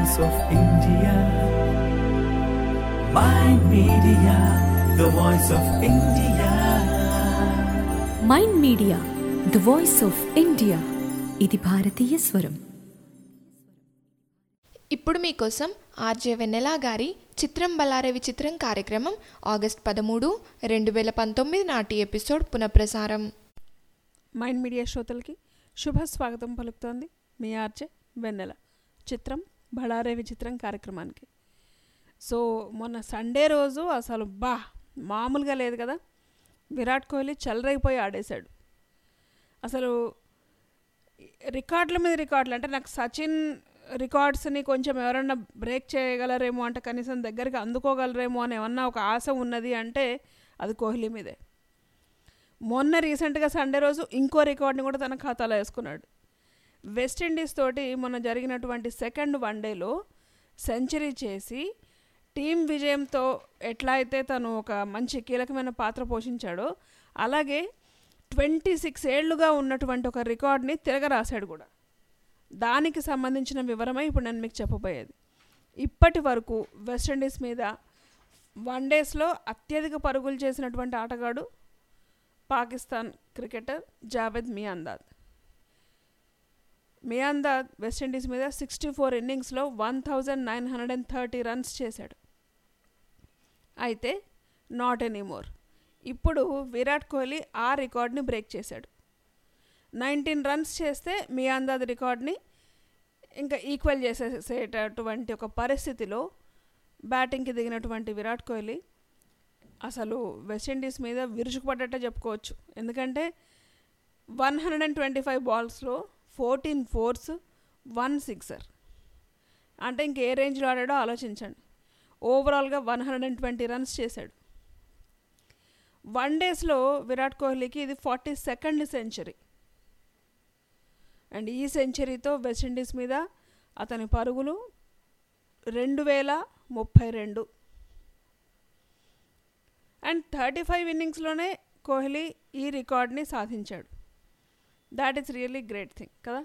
voice of India. My media, the voice of India. Mind media the voice of India ఇది భారతీయ స్వరం ఇప్పుడు మీకోసం ఆర్జే వెన్నెలా గారి చిత్రం బలారే విచిత్రం కార్యక్రమం ఆగస్ట్ పదమూడు రెండు వేల పంతొమ్మిది నాటి ఎపిసోడ్ పునఃప్రసారం మైండ్ మీడియా శ్రోతలకి శుభ స్వాగతం పలుకుతోంది మీ ఆర్జే వెన్నెల చిత్రం బళారే విచిత్రం కార్యక్రమానికి సో మొన్న సండే రోజు అసలు బా మామూలుగా లేదు కదా విరాట్ కోహ్లీ చెలరైపోయి ఆడేశాడు అసలు రికార్డుల మీద రికార్డులు అంటే నాకు సచిన్ రికార్డ్స్ని కొంచెం ఎవరన్నా బ్రేక్ చేయగలరేమో అంటే కనీసం దగ్గరికి అందుకోగలరేమో అని ఏమన్నా ఒక ఆశ ఉన్నది అంటే అది కోహ్లీ మీదే మొన్న రీసెంట్గా సండే రోజు ఇంకో రికార్డ్ని కూడా తన ఖాతాలో వేసుకున్నాడు వెస్టిండీస్ తోటి మొన్న జరిగినటువంటి సెకండ్ వన్డేలో సెంచరీ చేసి టీం విజయంతో ఎట్లా అయితే తను ఒక మంచి కీలకమైన పాత్ర పోషించాడో అలాగే ట్వంటీ సిక్స్ ఏళ్లుగా ఉన్నటువంటి ఒక రికార్డ్ని తిరగరాశాడు కూడా దానికి సంబంధించిన వివరమే ఇప్పుడు నేను మీకు చెప్పబోయేది ఇప్పటి వరకు వెస్టిండీస్ మీద వన్ డేస్లో అత్యధిక పరుగులు చేసినటువంటి ఆటగాడు పాకిస్తాన్ క్రికెటర్ జావేద్ మియాందాద్ మియాందాద్ వెస్టిండీస్ మీద సిక్స్టీ ఫోర్ ఇన్నింగ్స్లో one thousand nine hundred and thirty runs చేశాడు అయితే నాట్ ఎనీమోర్ ఇప్పుడు విరాట్ కోహ్లీ ఆ రికార్డ్ని బ్రేక్ చేశాడు నైన్టీన్ రన్స్ చేస్తే మియాందాద్ రికార్డ్ని ఇంకా ఈక్వల్ చేసేసేటటువంటి ఒక పరిస్థితిలో బ్యాటింగ్కి దిగినటువంటి విరాట్ కోహ్లీ అసలు వెస్టిండీస్ మీద విరుచుకుపడ్డట్టే చెప్పుకోవచ్చు ఎందుకంటే one hundred and twenty five బాల్స్లో ఫోర్టీన్ ఫోర్స్ వన్ సిక్సర్ అంటే ఇంక ఏ రేంజ్లో ఆడాడో ఆలోచించండి ఓవరాల్గా one hundred and twenty runs చేశాడు వన్ డేస్లో విరాట్ కోహ్లీకి ఇది ఫార్టీ సెకండ్ సెంచరీ అండ్ ఈ సెంచరీతో వెస్టిండీస్ మీద అతని పరుగులు రెండు వేల ముప్పై రెండు అండ్ థర్టీ ఫైవ్ ఇన్నింగ్స్లోనే కోహ్లీ ఈ రికార్డ్ని సాధించాడు that is really great thing కదా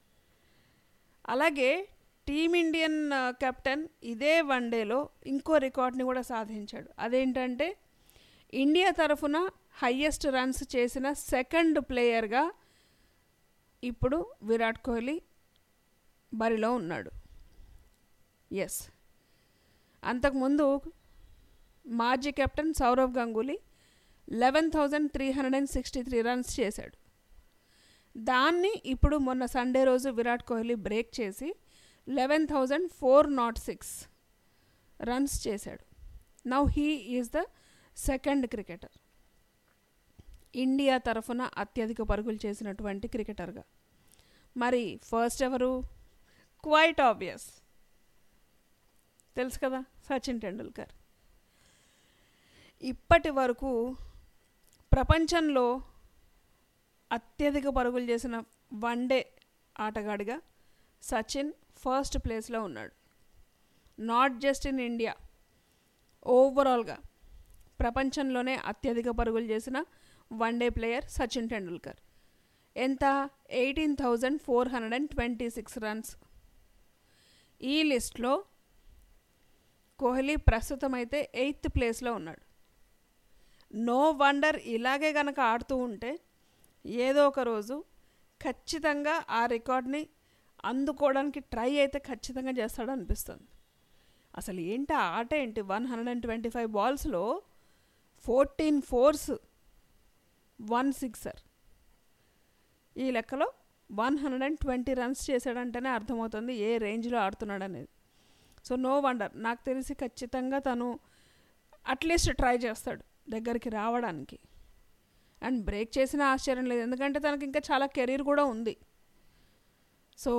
అలాగే టీమిండియన్ కెప్టెన్ ఇదే వన్డేలో ఇంకో రికార్డ్ని కూడా సాధించాడు అదేంటంటే ఇండియా తరఫున హయ్యెస్ట్ రన్స్ చేసిన సెకండ్ ప్లేయర్గా ఇప్పుడు విరాట్ కోహ్లీ బరిలో ఉన్నాడు ఎస్ అంతకుముందు మాజీ captain Sourav Ganguly eleven thousand three hundred and sixty three runs చేశాడు దాన్ని ఇప్పుడు మొన్న సండే రోజు విరాట్ కోహ్లీ బ్రేక్ చేసి eleven thousand four nought six runs చేశాడు now he is the second cricketer India తరఫున అత్యధిక పరుగులు చేసినటువంటి క్రికెటర్గా మరి ఫస్ట్ ఎవరు క్వైట్ ఆబ్వియస్ తెలుసు కదా సచిన్ టెండూల్కర్ ఇప్పటి వరకు ప్రపంచంలో అత్యధిక పరుగులు చేసిన వన్డే ఆటగాడిగా సచిన్ ఫస్ట్ ప్లేస్లో ఉన్నాడు నాట్ జస్ట్ ఇన్ ఇండియా ఓవరాల్గా ప్రపంచంలోనే అత్యధిక పరుగులు చేసిన వన్డే ప్లేయర్ సచిన్ టెండూల్కర్ ఎంత eighteen thousand four hundred and twenty six runs ఈ లిస్ట్లో కోహ్లీ ప్రస్తుతం అయితే ఎయిత్ ప్లేస్లో ఉన్నాడు నో వండర్ ఇలాగే కనుక ఆడుతూ ఉంటే ఏదో ఒక రోజు ఖచ్చితంగా ఆ రికార్డ్ని అందుకోవడానికి ట్రై అయితే ఖచ్చితంగా చేస్తాడు అనిపిస్తుంది అసలు ఏంటి ఆ ఆట ఏంటి one hundred and twenty five బాల్స్లో ఫోర్టీన్ ఫోర్స్ వన్ సిక్సర్ ఈ లెక్కలో one hundred and twenty runs చేశాడంటేనే అర్థమవుతుంది ఏ రేంజ్లో ఆడుతున్నాడు అనేది సో నో వండర్ నాకు తెలిసి ఖచ్చితంగా తను అట్లీస్ట్ ట్రై చేస్తాడు దగ్గరికి రావడానికి అండ్ బ్రేక్ చేసిన ఆశ్చర్యం లేదు ఎందుకంటే తనకి ఇంకా చాలా కెరీర్ కూడా ఉంది సో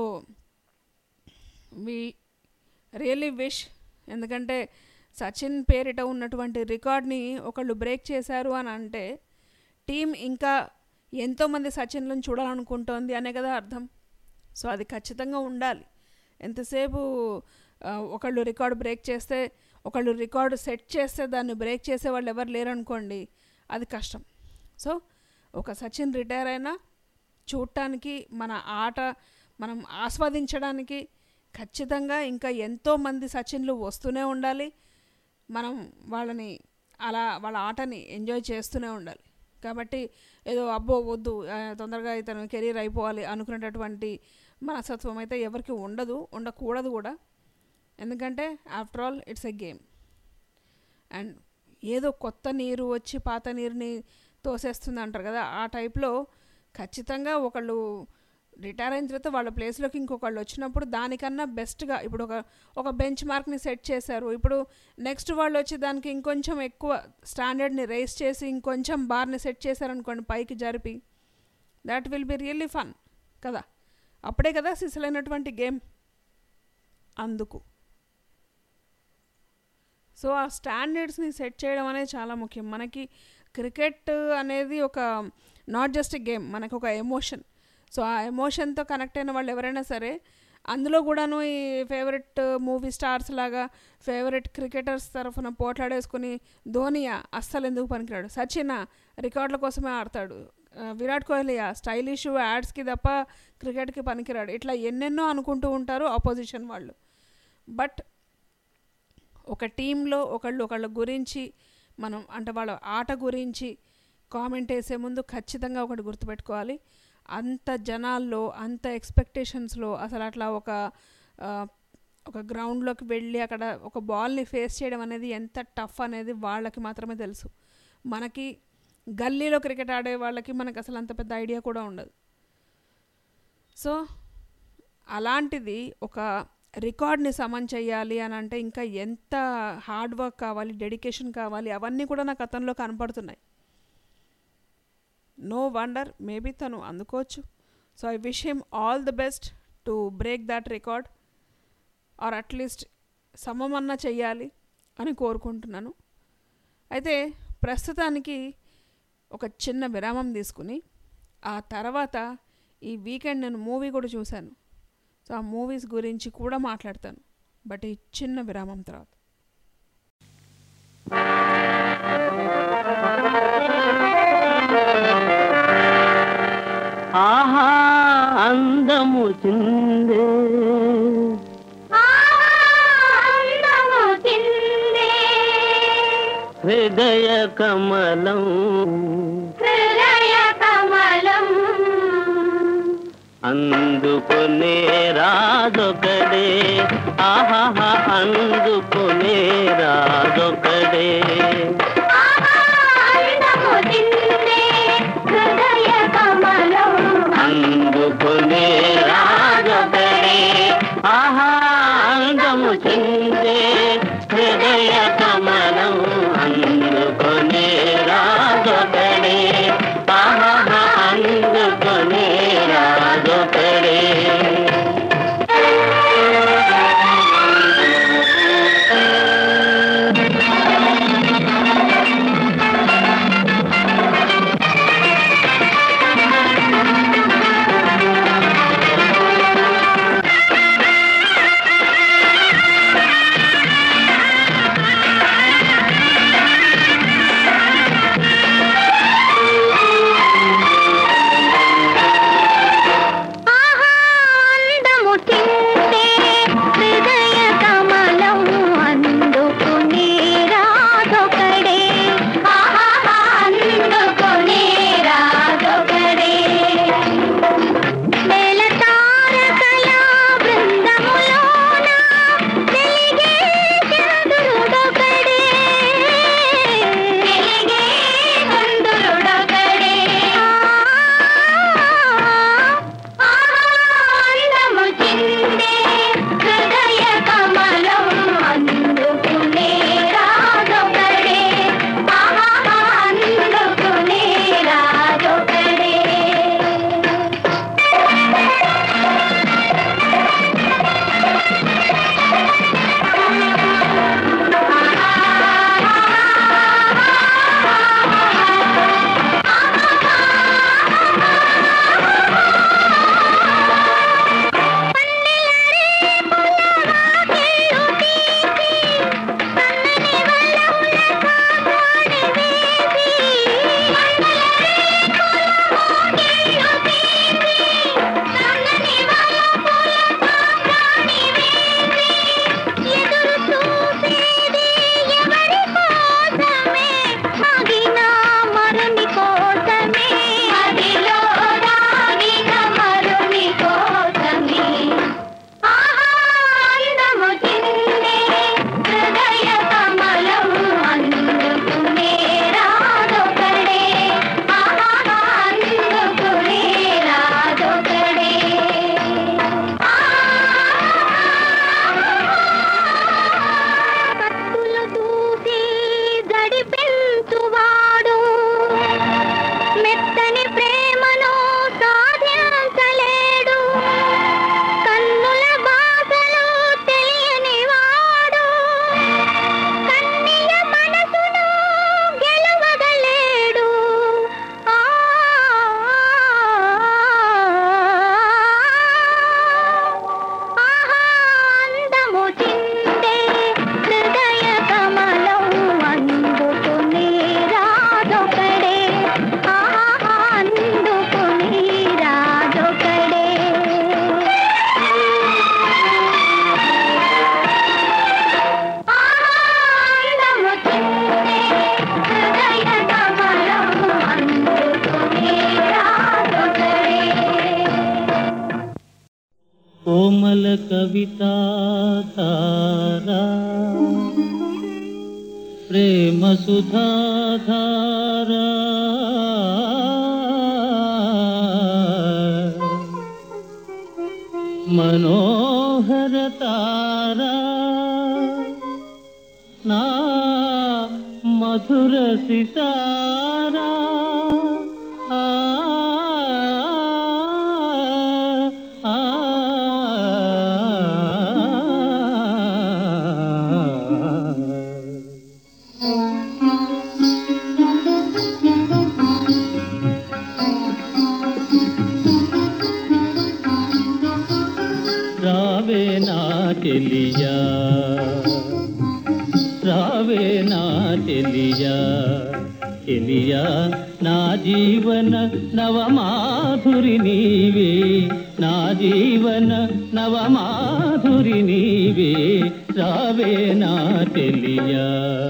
వి రియల్లీ విష్ ఎందుకంటే సచిన్ పేరిట ఉన్నటువంటి రికార్డ్ని ఒకళ్ళు బ్రేక్ చేశారు అని అంటే టీం ఇంకా ఎంతోమంది సచిన్లను చూడాలనుకుంటోంది అనే కదా అర్థం సో అది ఖచ్చితంగా ఉండాలి ఎంతసేపు ఆ, ఒకళ్ళు రికార్డు బ్రేక్ చేస్తే ఒకళ్ళు రికార్డు సెట్ చేస్తే దాన్ని బ్రేక్ చేసే వాళ్ళు ఎవరు లేరనుకోండి అది కష్టం సో ఒక సచిన్ రిటైర్ అయినా చూడటానికి మన ఆట మనం ఆస్వాదించడానికి ఖచ్చితంగా ఇంకా ఎంతోమంది సచిన్లు వస్తూనే ఉండాలి మనం వాళ్ళని అలా వాళ్ళ ఆటని ఎంజాయ్ చేస్తూనే ఉండాలి కాబట్టి ఏదో అబ్బో వద్దు ఆ, తొందరగా ఇతను కెరీర్ అయిపోవాలి అనుకునేటటువంటి మనస్తత్వం అయితే ఎవరికి ఉండదు ఉండకూడదు కూడా ఎందుకంటే after all it's a game and ఏదో కొత్త నీరు వచ్చి పాత నీరుని తోసేస్తుంది అంటారు కదా ఆ టైప్లో ఖచ్చితంగా ఒకళ్ళు రిటైర్ అయిన తర్వాత వాళ్ళ ప్లేస్లోకి ఇంకొకళ్ళు వచ్చినప్పుడు దానికన్నా బెస్ట్గా ఇప్పుడు ఒక ఒక బెంచ్ మార్క్ని సెట్ చేశారు ఇప్పుడు నెక్స్ట్ వాళ్ళు వచ్చి దానికి ఇంకొంచెం ఎక్కువ స్టాండర్డ్ని రేస్ చేసి ఇంకొంచెం బార్ని సెట్ చేశారనుకోండి పైకి జరిపి that will be really fun కదా అప్పుడే కదా సిసలైనటువంటి గేమ్ అందుకు సో ఆ స్టాండర్డ్స్ని సెట్ చేయడం అనేది చాలా ముఖ్యం మనకి క్రికెట్ అనేది ఒక నాట్ జస్ట్ గేమ్ మనకు ఒక ఎమోషన్ సో ఆ ఎమోషన్తో కనెక్ట్ అయిన వాళ్ళు ఎవరైనా సరే అందులో కూడాను ఈ ఫేవరెట్ మూవీ స్టార్స్ లాగా ఫేవరెట్ క్రికెటర్స్ తరఫున పోట్లాడేసుకుని ధోనియా అస్సలు ఎందుకు పనికిరాడు సచిన్ రికార్డుల కోసమే ఆడతాడు ఆ, విరాట్ కోహ్లీ స్టైలిష్ యాడ్స్కి తప్ప క్రికెట్కి పనికిరాడు ఇట్లా ఎన్నెన్నో అనుకుంటూ ఉంటారు ఆపోజిషన్ వాళ్ళు బట్ ఒక టీంలో ఒకళ్ళు ఒకళ్ళ గురించి మనం అంటే వాళ్ళ ఆట గురించి కామెంట్ వేసే ముందు ఖచ్చితంగా ఒకటి గుర్తుపెట్టుకోవాలి అంత జనాల్లో అంత ఎక్స్పెక్టేషన్స్లో అసలు అట్లా ఒక ఆ, ఒక గ్రౌండ్లోకి వెళ్ళి అక్కడ ఒక బాల్ని ఫేస్ చేయడం అనేది ఎంత టఫ్ అనేది వాళ్ళకి మాత్రమే తెలుసు మనకి గల్లీలో క్రికెట్ ఆడే వాళ్ళకి మనకు అసలు అంత పెద్ద ఐడియా కూడా ఉండదు సో అలాంటిది ఒక రికార్డ్ని సమన్ చేయాలి అని అంటే ఇంకా ఎంత హార్డ్ వర్క్ కావాలి డెడికేషన్ కావాలి అవన్నీ కూడా నాకు అతనిలో కనపడుతున్నాయి నో వండర్ మేబీ తను అందుకోవచ్చు so I wish him all the best to break that record or at least సమమన్నా చెయ్యాలి అని కోరుకుంటున్నాను అయితే ప్రస్తుతానికి ఒక చిన్న విరామం తీసుకుని ఆ తర్వాత ఈ వీకెండ్ నేను మూవీ కూడా చూశాను సో ఆ మూవీస్ గురించి కూడా మాట్లాడతాను బట్ ఈ చిన్న విరామం తర్వాత ఆహా అందము చిందే హృదయ కమలం అందుకునే రాజొకడే ఆహా అందుకునే రాజొకడే అందుకునే రాజొకడే ఆహా అందము చిందే హృదయ కమలం అందుకునే రాజొకడే ఆహా అందుకునే రాజొకడే కవితాధారా ప్రేమ సుధాధారా మనోహర తారా నా మధుర సితారా ఆ, ఆ, ఆ. రావే నా చెలియా రావే నా చెలియా చెలియా నా జీవన నవమాధురి నీవే నా జీవన నవమాధురి నీవే రావే నా చెలియా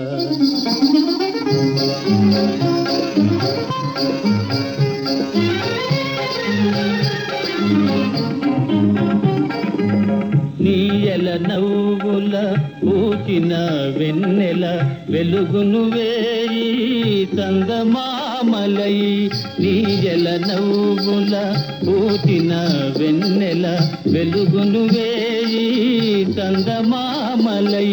నీయల నవ్వుల పూచిన వెన్నెల వెలుగును వేయి సంగమామలై నీయల నవ్వుల పూచిన వెన్నెల వెలుగును వేయి సంగమామలై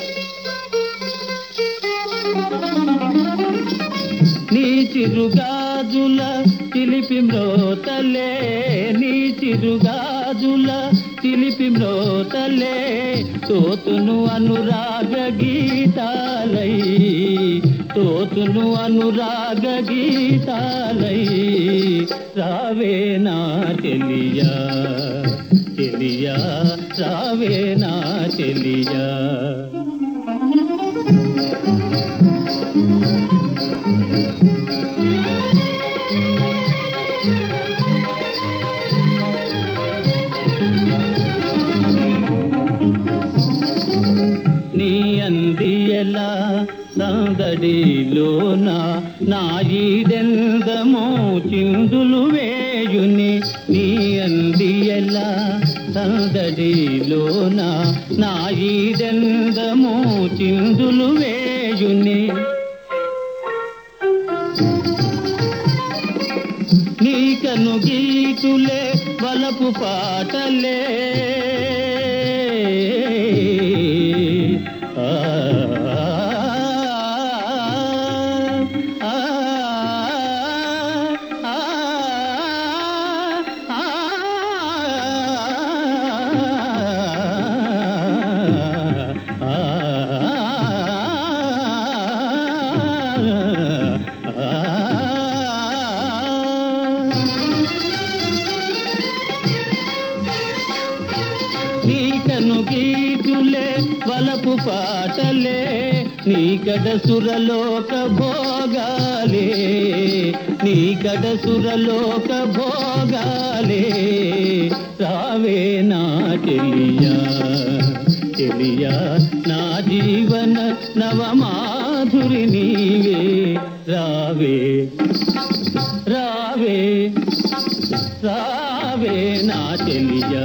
నీ చిరుగాజుల చిలిపి మ్రోతలే నీ చిరుగాజుల చిలిపి మ్రోతలే తోతును అనురాగ గీతాలై తోతును అనురాగ గీతాలై రావే నా చెలియా చెలియా రావే నా చెలియా నీ అందియల సందడిలోన నా ఈడెందమో చిందులు వేయుని నీ అందియల సందడిలోన నా ఈడెందమో చిందులు వేయుని నీకను గీతులే వలపు పాటలే ఆ, ఆ, ఆ, ఆ, నీకను గీతులే వలపు పాటలే నీకడ సురలోక భోగాలే నీకడ సురలోక భోగాలే రావే నా చెలియా చెలియా నా జీవన నవమాధురి నీవే రావే రావే రావే నా చెలియా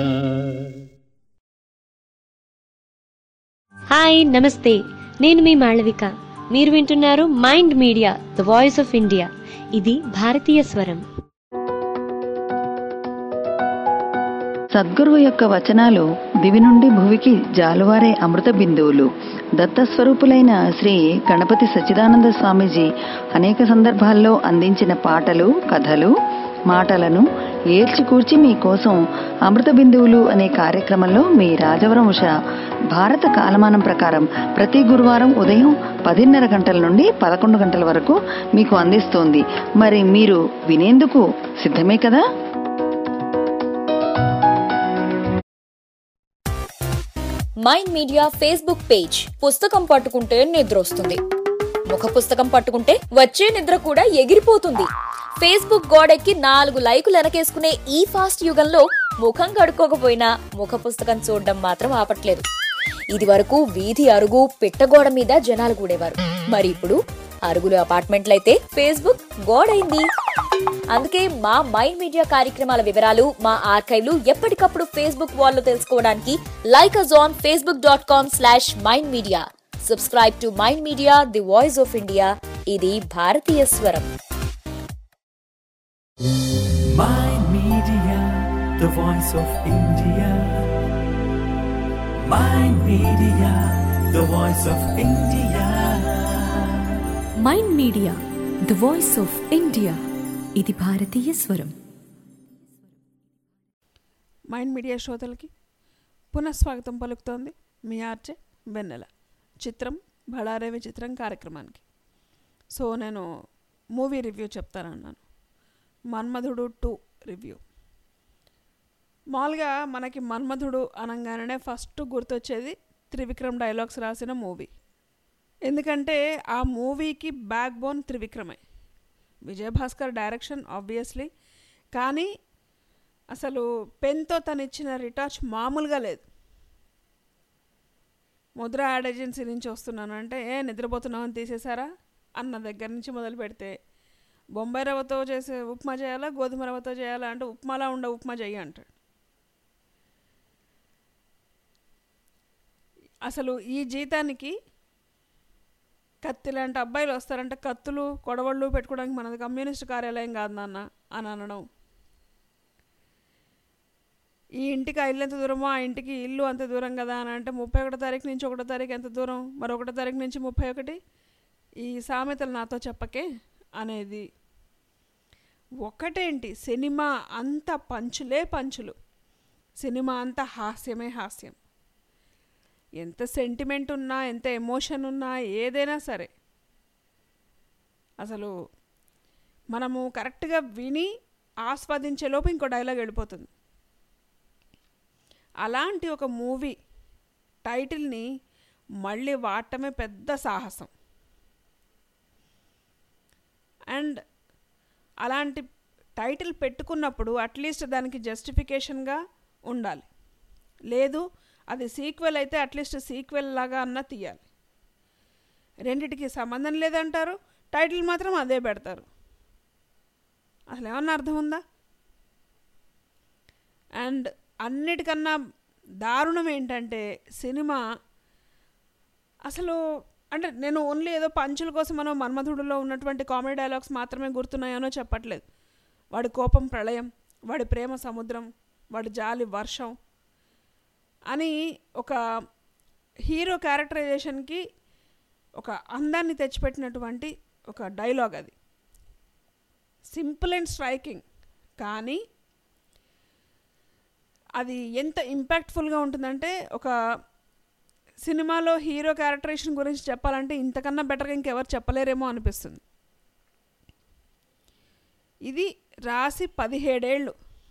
హాయ్ నమస్తే నేను మీ మాళవిక మీరు వింటున్నారు mind media the voice of India ఇది భారతీయ స్వరం సద్గురువు యొక్క వచనాలు దివి నుండి భువికి జాలువారే అమృత బిందువులు దత్తస్వరూపులైన శ్రీ గణపతి సచ్చిదానంద స్వామీజీ అనేక సందర్భాల్లో అందించిన పాటలు కథలు మాటలను ఏల్చికూర్చి మీకోసం అమృత బిందువులు అనే కార్యక్రమంలో మీ రాజవరం ఉష భారత కాలమానం ప్రకారం ప్రతి గురువారం ఉదయం పదిన్నర గంటల నుండి పదకొండు గంటల వరకు మీకు అందిస్తోంది మరి మీరు వినేందుకు సిద్ధమే కదా మైండ్ మీడియా ఫేస్బుక్ పేజ్ పుస్తకం పట్టుకుంటే నిద్ర వస్తుంది ముఖ పుస్తకం పట్టుకుంటే వచ్చే నిద్ర కూడా ఎగిరిపోతుంది ఫేస్బుక్ గోడెక్కి నాలుగు లైకులు వెనకేసుకునే ఈ ఫాస్ట్ యుగంలో ముఖం కడుక్కోకపోయినా ముఖ పుస్తకం చూడడం మాత్రం ఆపట్లేదు ఇది వరకు వీధి అరుగు పిట్టగోడ మీద జనాలు కూడేవారు మరి ఇప్పుడు అరుగులు అపార్ట్మెంట్లయితే ఫేస్బుక్ గోడైంది అందుకే మా మైండ్ మీడియా కార్యక్రమాల వివరాలు మా ఆర్కైవ్లు ఎప్పటికప్పుడు ఫేస్బుక్ వాల్లో తెలుసుకోవడానికి like us on Facebook dot com slash Mind Media subscribe to mind media the voice of India ఇది భారతీయ స్వరం Mind Media, the voice of India. Mind Media, the voice of India. Mind media the voice of India ఇది భారతీయ స్వరం mind media శ్రోతలకి పునఃస్వాగతం పలుకుతోంది మీ ఆర్చే వెన్నెల చిత్రం బళారే విచిత్రం కార్యక్రమానికి సో నేను మూవీ రివ్యూ చెప్తానన్నాను మన్మధుడు టూ రివ్యూ మామూలుగా మనకి మన్మధుడు అనగానే ఫస్ట్ గుర్తొచ్చేది త్రివిక్రమ్ డైలాగ్స్ రాసిన మూవీ ఎందుకంటే ఆ మూవీకి బ్యాక్ బోన్ త్రివిక్రమే విజయభాస్కర్ డైరెక్షన్ ఆబ్వియస్లీ కానీ అసలు పెన్తో తను ఇచ్చిన రిటార్చ్ మామూలుగా లేదు ముద్ర యాడ్ ఏజెన్సీ నుంచి వస్తున్నాను అంటే ఏ నిద్రపోతున్నావు అని తీసేశారా అన్న దగ్గర నుంచి మొదలు పెడితే బొంబాయి రవ్వతో చేసే ఉప్మా చేయాలా గోధుమ రవ్వతో చేయాలా అంటే ఉప్మాలా ఉండే ఉప్మా చెయ్యి అంటాడు అసలు ఈ జీతానికి కత్తి లాంటి అబ్బాయిలు వస్తారంటే కత్తులు కొడవళ్ళు పెట్టుకోవడానికి మనది కమ్యూనిస్ట్ కార్యాలయం కాదు నాన్న అని అనడం ఈ ఇంటికి ఆ ఇల్లు ఎంత దూరమో ఆ ఇంటికి ఇల్లు అంత దూరం కదా అని అంటే ముప్పై ఒకటో తారీఖు నుంచి ఒకటో తారీఖు ఎంత దూరం మరి ఒకటో తారీఖు నుంచి ముప్పై ఒకటి ఈ సామెతలు నాతో చెప్పకే అనేది ఒకటేంటి సినిమా అంత పంచులే పంచులు సినిమా అంత హాస్యమే హాస్యం ఎంత సెంటిమెంట్ ఉన్నా ఎంత ఎమోషన్ ఉన్నా ఏదైనా సరే అసలు మనము కరెక్ట్గా విని ఆస్వాదించేలోపు ఇంకో డైలాగ్ వెళ్ళిపోతుంది అలాంటి ఒక మూవీ టైటిల్ని మళ్ళీ వాడటమే పెద్ద సాహసం అండ్ అలాంటి టైటిల్ పెట్టుకున్నప్పుడు అట్లీస్ట్ దానికి జస్టిఫికేషన్గా ఉండాలి లేదు అది సీక్వెల్ అయితే అట్లీస్ట్ సీక్వెల్ లాగా అన్న తీయాలి రెండిటికి సంబంధం లేదంటారు టైటిల్ మాత్రం అదే పెడతారు అసలు ఏమన్నా అర్థం ఉందా అండ్ అన్నిటికన్నా దారుణం ఏంటంటే సినిమా అసలు అంటే నేను ఓన్లీ ఏదో పంచుల కోసం మనం మన్మధుడులో ఉన్నటువంటి కామెడీ డైలాగ్స్ మాత్రమే గుర్తున్నాయనో చెప్పట్లేదు వాడి కోపం ప్రళయం వాడి ప్రేమ సముద్రం వాడి జాలి వర్షం అని ఒక హీరో క్యారెక్టరైజేషన్కి ఒక అందాన్ని తెచ్చిపెట్టినటువంటి ఒక డైలాగ్ అది సింపుల్ అండ్ స్ట్రైకింగ్ కానీ అది ఎంత ఇంపాక్ట్ఫుల్గా ఉంటుందంటే ఒక సినిమాలో హీరో క్యారెక్టరేషన్ గురించి చెప్పాలంటే ఇంతకన్నా బెటర్గా ఇంకెవరు చెప్పలేరేమో అనిపిస్తుంది ఇది రాసి పదిహేడేళ్ళు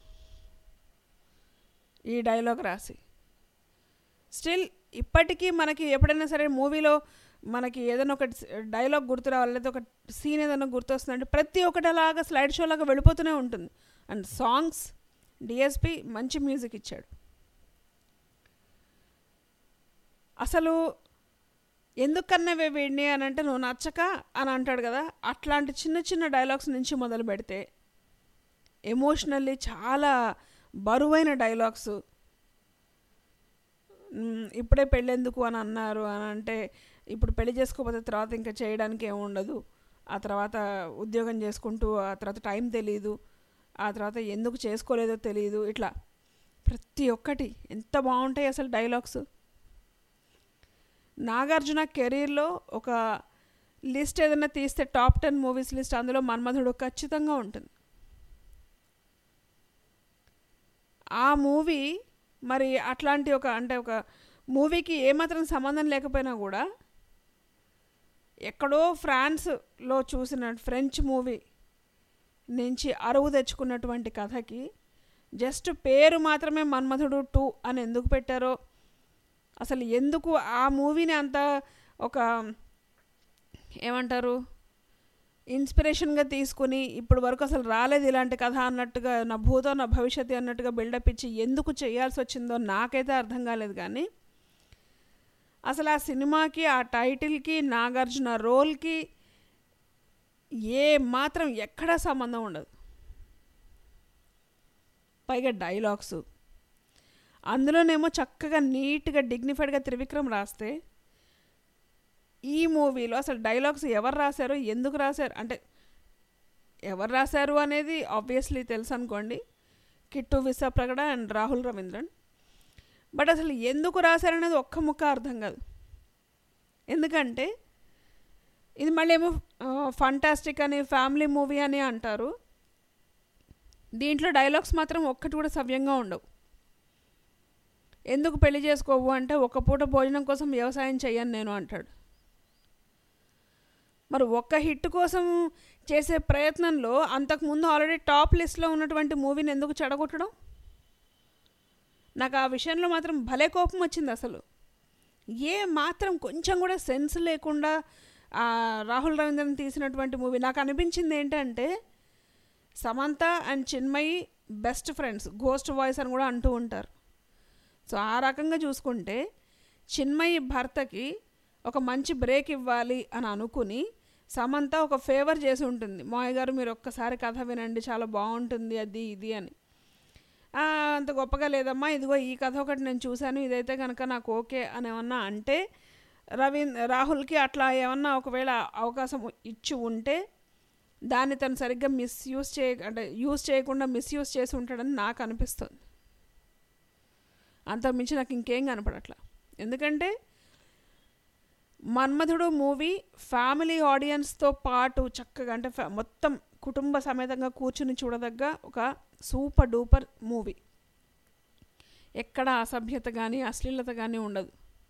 ఈ డైలాగ్ రాసి స్టిల్ ఇప్పటికీ మనకి ఎప్పుడైనా సరే మూవీలో మనకి ఏదైనా ఒక డైలాగ్ గుర్తు రావాలి లేదా ఒక సీన్ ఏదైనా గుర్తొస్తుందంటే ప్రతి ఒక్కటి అలాగా స్లైడ్ షో లాగా వెళ్ళిపోతూనే ఉంటుంది అండ్ సాంగ్స్ డిఎస్పి మంచి మ్యూజిక్ ఇచ్చాడు అసలు ఎందుకన్నవే వీడిని అని అంటే నువ్వు నచ్చక అని అంటాడు కదా అట్లాంటి చిన్న చిన్న డైలాగ్స్ నుంచి మొదలు పెడితే ఎమోషనల్లీ చాలా బరువైన డైలాగ్స్ మ్, ఇప్పుడే పెళ్ళెందుకు అని అన్నారు అని అంటే ఇప్పుడు పెళ్లి చేసుకోకపోతే తర్వాత ఇంకా చేయడానికి ఏమి ఉండదు ఆ తర్వాత ఉద్యోగం చేసుకుంటూ ఆ తర్వాత టైం తెలియదు ఆ తర్వాత ఎందుకు చేసుకోలేదో తెలియదు ఇట్లా ప్రతి ఒక్కటి ఎంత బాగుంటాయి అసలు డైలాగ్స్ నాగార్జున కెరీర్లో ఒక లిస్ట్ ఏదైనా తీస్తే టాప్ టెన్ మూవీస్ లిస్ట్ అందులో మన్మధుడు ఖచ్చితంగా ఉంటుంది ఆ మూవీ మరి అట్లాంటి ఒక అంటే ఒక మూవీకి ఏమాత్రం సంబంధం లేకపోయినా కూడా ఎక్కడో ఫ్రాన్స్లో చూసిన ఫ్రెంచ్ మూవీ నుంచి అరువు తెచ్చుకున్నటువంటి కథకి జస్ట్ పేరు మాత్రమే మన్మధుడు టూ అని ఎందుకు పెట్టారో అసలు ఎందుకు ఆ మూవీని అంత ఒక ఏమంటారు ఇన్స్పిరేషన్గా తీసుకుని ఇప్పుడు వరకు అసలు రాలేదు ఇలాంటి కథ అన్నట్టుగా నా భూతం నా భవిష్యత్తు అన్నట్టుగా బిల్డప్ ఇచ్చి ఎందుకు చేయాల్సి వచ్చిందో నాకైతే అర్థం కాలేదు కానీ అసలు ఆ సినిమాకి ఆ టైటిల్కి నాగార్జున రోల్కి ఏ మాత్రం ఎక్కడా సంబంధం ఉండదు పైగా డైలాగ్స్ అందులోనేమో చక్కగా నీట్గా డిగ్నిఫైడ్గా త్రివిక్రమ్ రాస్తే ఈ మూవీలో అసలు డైలాగ్స్ ఎవరు రాశారో ఎందుకు రాశారు అంటే ఎవరు రాశారు అనేది ఆబ్వియస్లీ తెలుసు అనుకోండి కిట్టు విశాప్రగడ అండ్ రాహుల్ రవీంద్రన్ బట్ అసలు ఎందుకు రాశారనేది ఒక్క ముక్క అర్థం కాదు ఎందుకంటే ఇది మళ్ళీ ఏమో ఫంటాస్టిక్ అని ఫ్యామిలీ మూవీ అని అంటారు దీంట్లో డైలాగ్స్ మాత్రం ఒక్కటి కూడా సవ్యంగా ఉండవు ఎందుకు పెళ్లి చేసుకోవు అంటే ఒక పూట భోజనం కోసం వ్యవసాయం చెయ్యను నేను అంటాడు మరి ఒక్క హిట్ కోసం చేసే ప్రయత్నంలో అంతకుముందు ఆల్రెడీ టాప్ లిస్ట్లో ఉన్నటువంటి మూవీని ఎందుకు చెడగొట్టడం నాకు ఆ విషయంలో మాత్రం భలే కోపం వచ్చింది అసలు ఏ మాత్రం కొంచెం కూడా సెన్స్ లేకుండా ఆ రాహుల్ రవీంద్రన్ తీసినటువంటి మూవీ నాకు అనిపించింది ఏంటంటే Samantha and Chinmayi best friends ghost voice అని కూడా అంటూ ఉంటారు సో ఆ రకంగా చూసుకుంటే చిన్మయి భర్తకి ఒక మంచి బ్రేక్ ఇవ్వాలి అని అనుకుని సమంత ఒక ఫేవర్ చేసి ఉంటుంది మాయ గారు మీరు ఒక్కసారి కథ వినండి చాలా బాగుంటుంది అది ఇది అని "ఆ, అంత గొప్పగా లేదమ్మా ఇదిగో ఈ కథ ఒకటి నేను చూశాను ఇదైతే కనుక నాకు ఓకే అని ఏమన్నా అంటే రవీంద్ రాహుల్కి అట్లా ఏమన్నా ఒకవేళ అవకాశం ఇచ్చి ఉంటే దాన్ని తను సరిగ్గా మిస్యూజ్ చేయ అంటే యూజ్ చేయకుండా మిస్యూజ్ చేసి ఉంటాడని నాకు అనిపిస్తుంది అంత మించి నాకు ఇంకేం కనపడట్లా ఎందుకంటే మన్మధుడు మూవీ ఫ్యామిలీ ఆడియన్స్తో పాటు చక్కగా అంటే ఫ్యా- మొత్తం కుటుంబ సమేతంగా కూర్చుని చూడదగ్గ ఒక సూపర్ డూపర్ మూవీ ఎక్కడ అసభ్యత కానీ అశ్లీలత కానీ ఉండదు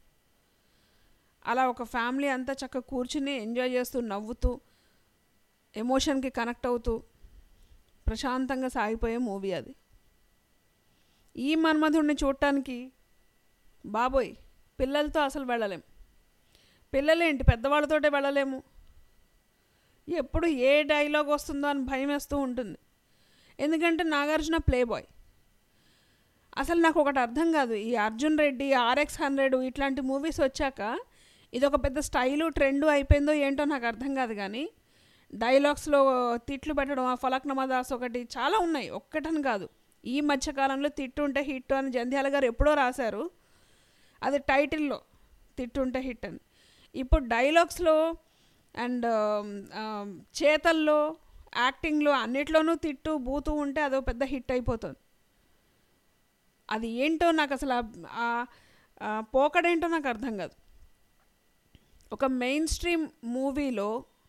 అలా ఒక ఫ్యామిలీ అంతా చక్కగా కూర్చుని ఎంజాయ్ చేస్తూ నవ్వుతూ ఎమోషన్కి కనెక్ట్ అవుతూ ప్రశాంతంగా సాగిపోయే మూవీ అది ఈ మన్మధుడిని చూడటానికి బాబోయ్ పిల్లలతో అసలు వెళ్ళలేం పిల్లలేంటి పెద్దవాళ్ళతోటే వెళ్ళలేము ఎప్పుడు ఏ డైలాగ్ వస్తుందో అని భయం వేస్తూ ఉంటుంది ఎందుకంటే నాగార్జున ప్లే బాయ్ అసలు నాకు ఒకటి అర్థం కాదు ఈ అర్జున్ రెడ్డి ఆర్ఎక్స్ హండ్రెడ్ ఇట్లాంటి మూవీస్ వచ్చాక ఇది ఒక పెద్ద స్టైలు ట్రెండు అయిపోయిందో ఏంటో నాకు అర్థం కాదు కానీ డైలాగ్స్లో తిట్లు పెట్టడం ఆ ఫలక్నమా దాస్ ఒకటి చాలా ఉన్నాయి ఒక్కటని కాదు ఈ మధ్యకాలంలో తిట్టుంటే హిట్ అని జంధ్యాల గారు ఎప్పుడో రాశారు అది టైటిల్లో తిట్టుంటే హిట్ అని ఇప్పుడు డైలాగ్స్లో అండ్ చేతల్లో యాక్టింగ్లో అన్నిట్లోనూ తిట్టు బూతూ ఉంటే అదో పెద్ద హిట్ అయిపోతుంది అది ఏంటో నాకు అసలు ఆ- ఆ- ఆ పోకడేంటో నాకు అర్థం కాదు ఒక మెయిన్ స్ట్రీమ్ మూవీలో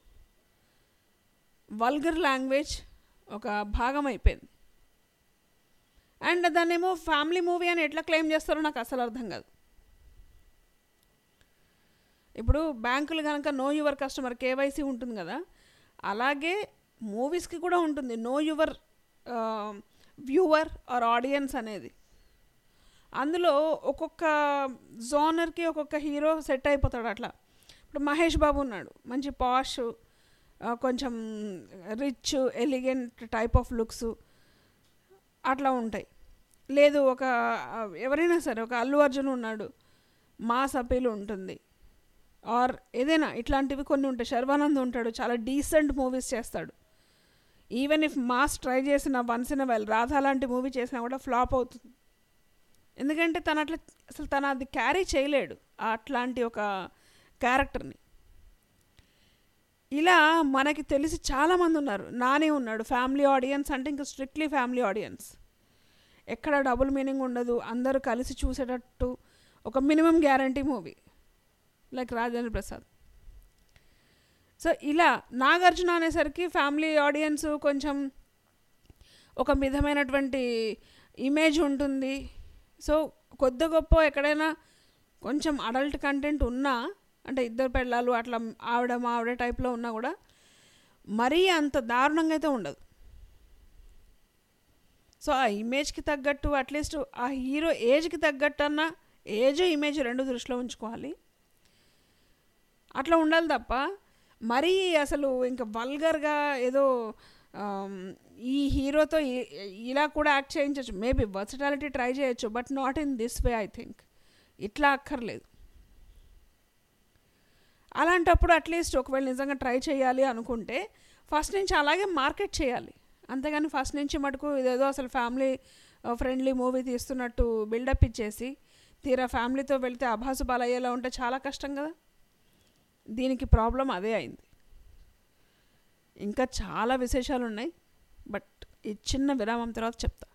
వల్గర్ లాంగ్వేజ్ ఒక భాగం అయిపోయింది అండ్ దాన్నేమో ఫ్యామిలీ మూవీ అని ఎట్లా క్లెయిమ్ చేస్తారో నాకు అసలు అర్థం కాదు ఇప్పుడు బ్యాంకులు కనుక నో యువర్ కస్టమర్ కేవైసీ ఉంటుంది కదా అలాగే మూవీస్కి కూడా ఉంటుంది know your viewer or audience అనేది అందులో ఒక్కొక్క జోనర్కి ఒక్కొక్క హీరో సెట్ అయిపోతాడు అట్లా ఇప్పుడు మహేష్ బాబు ఉన్నాడు మంచి పాష్ కొంచెం rich elegant type of looks అట్లా ఉంటాయి లేదు ఒక ఆ, ఎవరైనా సరే ఒక అల్లు అర్జున్ ఉన్నాడు మాస్ అపీల్ ఉంటుంది ఆర్ ఏదైనా ఇట్లాంటివి కొన్ని ఉంటాయి శర్వానంద్ ఉంటాడు చాలా డీసెంట్ మూవీస్ చేస్తాడు ఈవెన్ ఇఫ్ మాస్ ట్రై చేసిన వన్స్ ఇన్ వెల్ రాధా లాంటి మూవీ చేసినా కూడా ఫ్లాప్ అవుతుంది ఎందుకంటే తను అట్లా అసలు తను అది క్యారీ చేయలేడు ఆ అట్లాంటి ఒక క్యారెక్టర్ని ఇలా మనకి తెలిసి చాలామంది ఉన్నారు నాని ఉన్నాడు ఫ్యామిలీ ఆడియన్స్ అంటే ఇంకా స్ట్రిక్ట్లీ ఫ్యామిలీ ఆడియన్స్ ఎక్కడ డబుల్ మీనింగ్ ఉండదు అందరూ కలిసి చూసేటట్టు ఒక minimum guarantee movie like Rajendra Prasad so ఇలా నాగార్జున అనేసరికి ఫ్యామిలీ ఆడియన్స్ కొంచెం ఒక విధమైనటువంటి ఇమేజ్ ఉంటుంది సో కొద్ది గొప్ప ఎక్కడైనా కొంచెం అడల్ట్ కంటెంట్ ఉన్నా అంటే ఇద్దరు పెళ్ళాలు అట్లా ఆవిడ మా ఆవిడ టైప్లో ఉన్నా కూడా మరీ అంత దారుణంగా అయితే ఉండదు సో ఆ ఇమేజ్కి తగ్గట్టు అట్లీస్ట్ ఆ హీరో ఏజ్కి తగ్గట్టు అన్న ఏజ్ ఇమేజ్ రెండు దృష్టిలో ఉంచుకోవాలి అట్లా ఉండాలి తప్ప మరీ అసలు ఇంకా వల్గర్గా ఏదో ఆమ్, ఈ హీరోతో ఇ- ఇలా కూడా యాక్ట్ చేయించవచ్చు మేబీ వర్సటాలిటీ ట్రై చేయొచ్చు but not in this way I think ఇట్లా అక్కర్లేదు అలాంటప్పుడు అట్లీస్ట్ ఒకవేళ నిజంగా ట్రై చేయాలి అనుకుంటే ఫస్ట్ నుంచి అలాగే మార్కెట్ చేయాలి అంతేగాని ఫస్ట్ నుంచి మటుకు ఇదేదో అసలు ఫ్యామిలీ ఫ్రెండ్లీ మూవీ తీస్తున్నట్టు బిల్డప్ ఇచ్చేసి తీరా ఫ్యామిలీతో వెళ్తే అభాసు బాలయ్యేలా ఉంటే చాలా కష్టం కదా దీనికి ప్రాబ్లం అదే అయింది ఇంకా చాలా విశేషాలు ఉన్నాయి బట్ ఈ చిన్న విరామం తర్వాత చెప్తా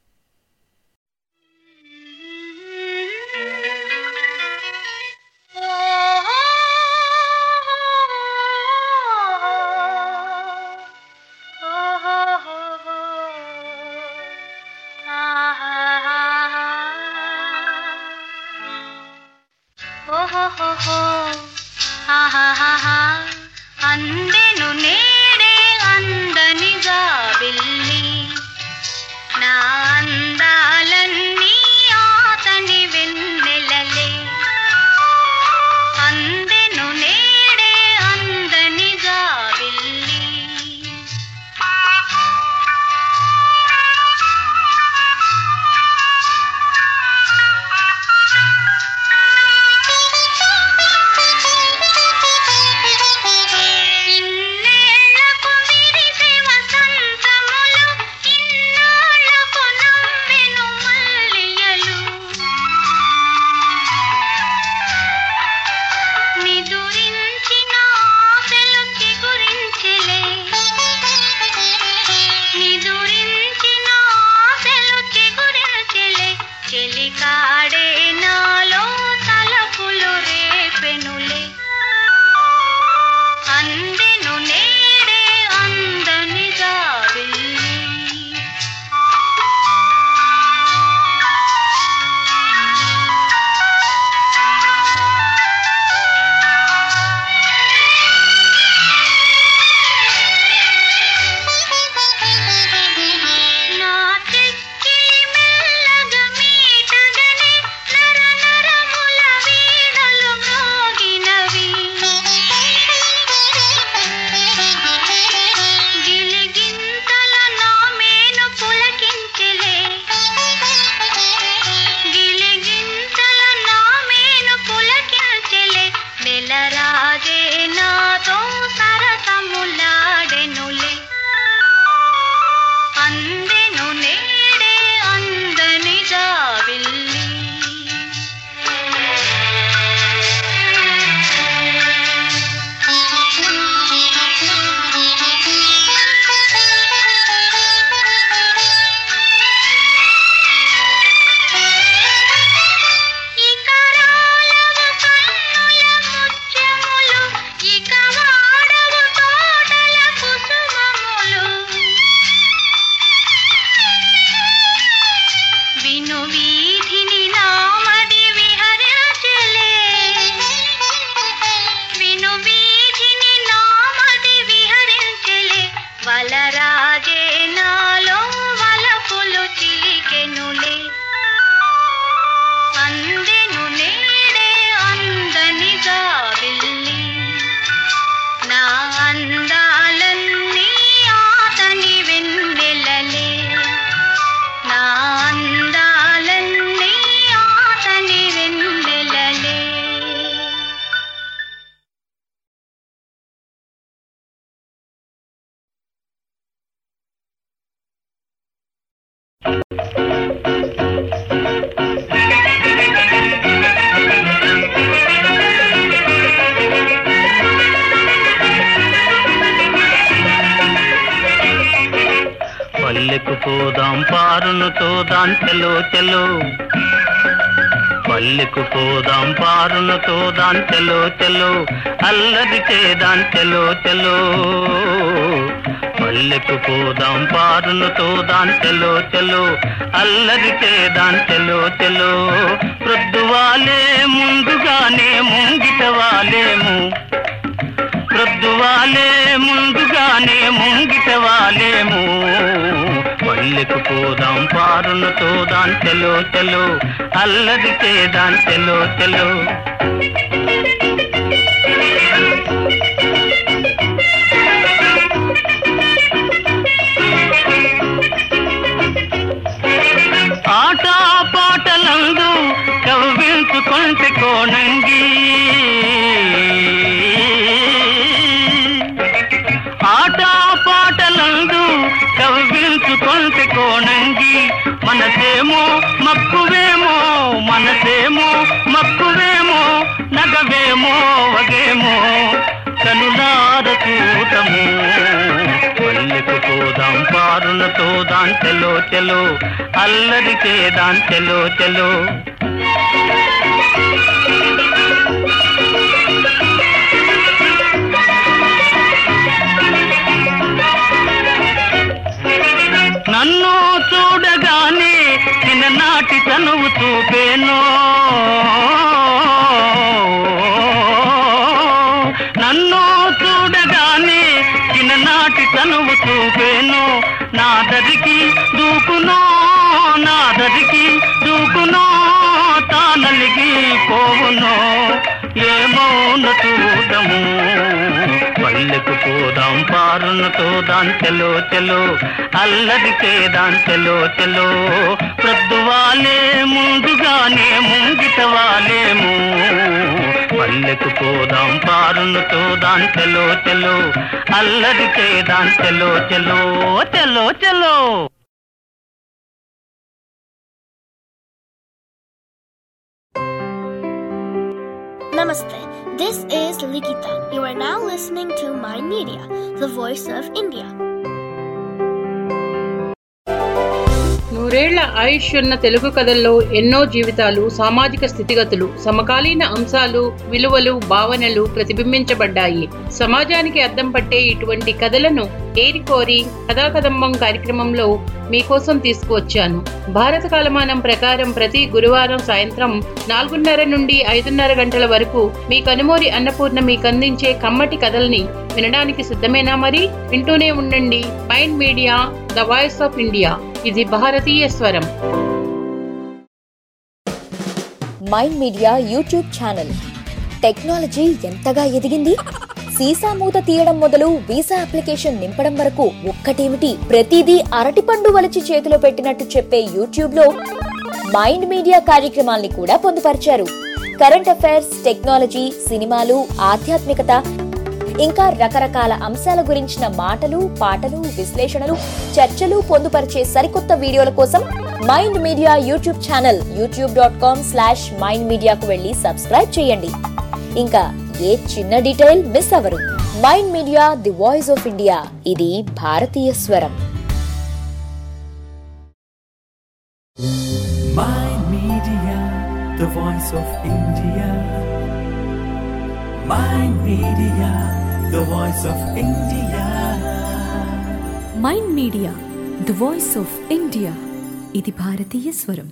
అందెను నేడే అందనిగా వెళ్ళి నా అందాలన్నీ ఆతని వెన్నెలలే అందెను నేడే అందనిగా వెళ్ళి ఇన్నేళ్లకు విరిసే వసంతములు ఇన్నాళ్లకు నవ్వెను మల్లియలు నిదురించిన ఆశలు చిగురించెలే నిదురించిన ఆశలు చిగురించెలే చెలికాడే నాలో తలపులు రేపెనులే అందెను నేడే అందనిగా వెళ్ళి నా చెక్కిలి మెల్లగా మీటగనే నర నరముల వీణలు మ్రోగినవి గిలిగింతల నా మేను పులకించెలే గిలిగింతల నా మేను పులకించెలే నెలరాజే నాతో సరసములాడెనులే అందెను నేడే అందనిగా వెళ్ళి ఇక రాలవు కన్నుల ముత్యములు ఇక వాడవు తోటల కుసుమములు విను వీధిని నామది విహరించలే విను వీధిని నామది విహరించలే వలరాజే నాలో వలపులు చిలికెనులే అందెను నేడే అందనిగా వెళ్ళి నా అందాలన్నీ ఆతని వెన్నెలలే నా అందాలన్నీ ఆతని వెన్నెలలే పల్లెకు పోదాం పారును తోదాం చెలో చెలో పల్లెకు పోదాం పారును తోదాం చెలో చెలో అల్లరి చేదాం చెలో చెలో పల్లెకు పోదాం పారును తోదాం చెలో చెలో అల్లరి చేదాం చెలో చెలో ప్రొద్దువాలే ముందుగానే ముంగిట వాలేము ప్రొద్దువాలే ముందుగానే ముంగిట వాలేము పల్లెకు పోదాం పారును తోదాం చెలో చెలో అల్లరి చేదాం చెలో చెలో ఆట పాటలందు కవ్వించుకుంటే కోణంగి ఆట పాటలందు కవ్వించుకుంటే కోణంగి మన మనసేమో మక్కువేమో మనసేమో మక్కువేమో నగవేమో వగేమో కనులార చూడము పల్లెకు పోదాం పారులతో దాంచెలో చెలో అల్లరికే దాంచెలో చెలో నన్ను చూడగానే చిన్ననాటి తనువు చూపేను నన్ను చూడగానే చిన్ననాటి తనువు చూపేను నా దరికి దూకునో నా దరికి దూకునో తానలిగి పోవునో ఏమౌన చూడము పల్లెకు పోదాం పారునతో దాంచెలో చెలో అల్లరికే దాంచెలో చెలో ప్రొద్దువాలే ముందుగానే ముంగిట వాలేము పల్లెకు పోదాం పారునతో దాంచెలో చెలో అల్లరికే దాంచెలో చెలో చెలో చెలో Namaste. This is Likita. You are now listening to My Media, the voice of India. నూరేళ్ల ఆయుష్ ఉన్న తెలుగు కథల్లో ఎన్నో జీవితాలు సామాజిక స్థితిగతులు సమకాలీన అంశాలు విలువలు భావనలు ప్రతిబింబించబడ్డాయి సమాజానికి అద్దం పట్టే ఇటువంటి కథలను ఏరికోరి కథాకదంబం కార్యక్రమంలో మీకోసం తీసుకువచ్చాను భారత కాలమానం ప్రకారం ప్రతి గురువారం సాయంత్రం నాలుగున్నర నుండి ఐదున్నర గంటల వరకు మీ కనుమూరి అన్నపూర్ణ మీకు అందించే కమ్మటి కథల్ని వినడానికి సిద్ధమేనా మరి వింటూనే ఉండండి mind media the voice of India ఇది భారతీయ స్వరం mind media YouTube channel technology ఎంతగా ఎదిగింది సీసా మూత తీయడం మొదలు వీసా అప్లికేషన్ నింపడం వరకు ఒక్కటేమిటి ప్రతిదీ అరటిపండు వలిచి చేతిలో పెట్టినట్టు చెప్పే యూట్యూబ్ లో మైండ్ మీడియా కార్యక్రమాల్ని కూడా పొందుపరిచారు కరెంట్ అఫైర్స్ టెక్నాలజీ సినిమాలు ఆధ్యాత్మికత ఇంకా రకరకాల అంశాల గురించిన మాటలు పాటలు విశ్లేషణలు చర్చలు పొందుపరిచే సరికొత్త వీడియోల కోసం mind media YouTube channel YouTube dot com slash mind మీడియాకు వెళ్ళి సబ్స్క్రైబ్ చేయండి ఇంకా ఏ చిన్న డీటెయిల్ మిస్ అవ్వరు mind media the voice of India ఇది భారతీయ స్వరం Mind Media, the voice of India. Mind Media, the voice of India. Mind media the voice of India ఇది భారతీయ స్వరం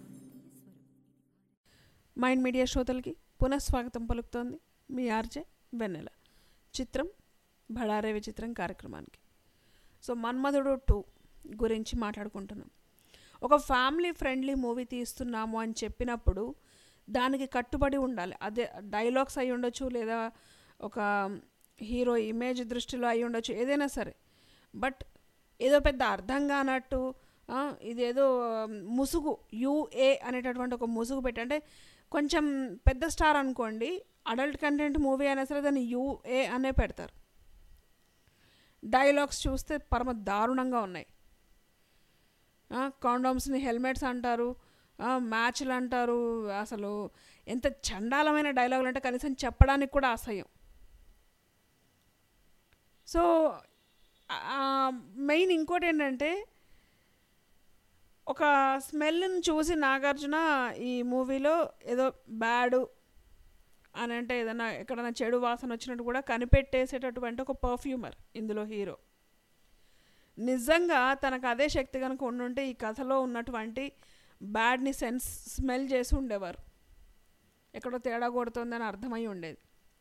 మైండ్ మీడియా శ్రోతలకి పునఃస్వాగతం పలుకుతోంది మీ ఆర్జే వెన్నెల చిత్రం బడారే విచిత్రం కార్యక్రమానికి సో మన్మధుడు టూ గురించి మాట్లాడుకుంటున్నాం ఒక ఫ్యామిలీ ఫ్రెండ్లీ మూవీ తీస్తున్నాము అని చెప్పినప్పుడు దానికి కట్టుబడి ఉండాలి అదే డైలాగ్స్ అయి ఉండొచ్చు లేదా ఒక హీరో ఇమేజ్ దృష్టిలో అయి ఉండొచ్చు ఏదైనా సరే బట్ ఏదో పెద్ద అర్థం కానట్టు ఆ, ఇదేదో ముసుగు యూఏ అనేటటువంటి ఒక ముసుగు పెట్టి అంటే కొంచెం పెద్ద స్టార్ అనుకోండి అడల్ట్ కంటెంట్ మూవీ అయినా సరే దాన్ని యూఏ అనే పెడతారు డైలాగ్స్ చూస్తే పరమ దారుణంగా ఉన్నాయి కాండోమ్స్ని హెల్మెట్స్ అంటారు ఆ, మ్యాచ్లు అంటారు అసలు ఎంత చండాలమైన డైలాగులు అంటే కనీసం చెప్పడానికి కూడా అసహ్యం సో మెయిన్ ఇంకోటి ఏంటంటే ఒక స్మెల్ని చూసి నాగార్జున ఈ మూవీలో ఏదో బ్యాడు అని అంటే ఏదైనా ఎక్కడైనా చెడు వాసన వచ్చినట్టు కూడా కనిపెట్టేసేటటువంటి ఒక పర్ఫ్యూమర్ ఇందులో హీరో నిజంగా తనకు అదే శక్తి కనుక ఉండుంటే ఈ కథలో ఉన్నటువంటి బ్యాడ్ని సెన్స్ స్మెల్ చేసి ఉండేవారు ఎక్కడో తేడా కొడుతుందని అర్థమై ఉండేది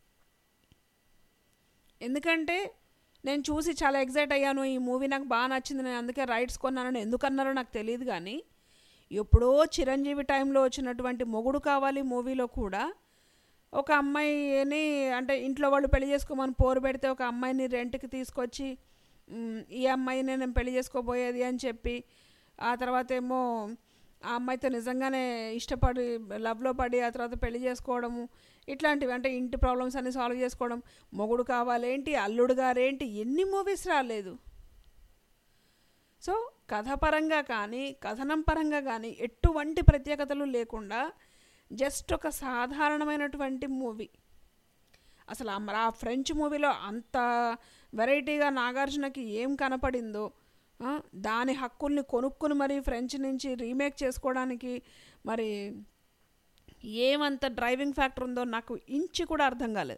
ఎందుకంటే నేను చూసి చాలా ఎగ్జైట్ అయ్యాను ఈ మూవీ నాకు బాగా నచ్చింది నేను అందుకే రైట్స్ కొన్నానని ఎందుకన్నారో నాకు తెలియదు కానీ ఎప్పుడో చిరంజీవి టైంలో వచ్చినటువంటి మొగుడు కావాలి మూవీలో కూడా ఒక అమ్మాయిని అంటే ఇంట్లో వాళ్ళు పెళ్లి చేసుకోమని పోరు పెడితే ఒక అమ్మాయిని రెంట్కి తీసుకొచ్చి "మ్, ఈ అమ్మాయిని నేను పెళ్లి చేసుకోబోయేది అని చెప్పి ఆ తర్వాత ఏమో ఆ అమ్మాయితో నిజంగానే ఇష్టపడి లవ్లో పడి ఆ తర్వాత పెళ్లి చేసుకోవడము ఇట్లాంటివి అంటే ఇంటి ప్రాబ్లమ్స్ అన్ని సాల్వ్ చేసుకోవడం మొగుడు కావాలేంటి అల్లుడు గారేంటి ఎన్ని మూవీస్ రాలేదు సో కథపరంగా కానీ కథనం పరంగా కానీ ఎటువంటి ప్రత్యేకతలు లేకుండా జస్ట్ ఒక సాధారణమైనటువంటి మూవీ అసలు ఆ మరి ఆ ఫ్రెంచ్ మూవీలో అంత వెరైటీగా నాగార్జునకి ఏం కనపడిందో ఆ, దాని హక్కుల్ని కొనుక్కుని మరి ఫ్రెంచ్ నుంచి రీమేక్ చేసుకోవడానికి మరి ఏమంత డ్రైవింగ్ ఫ్యాక్టర్ ఉందో నాకు ఇంచి కూడా అర్థం కాలేదు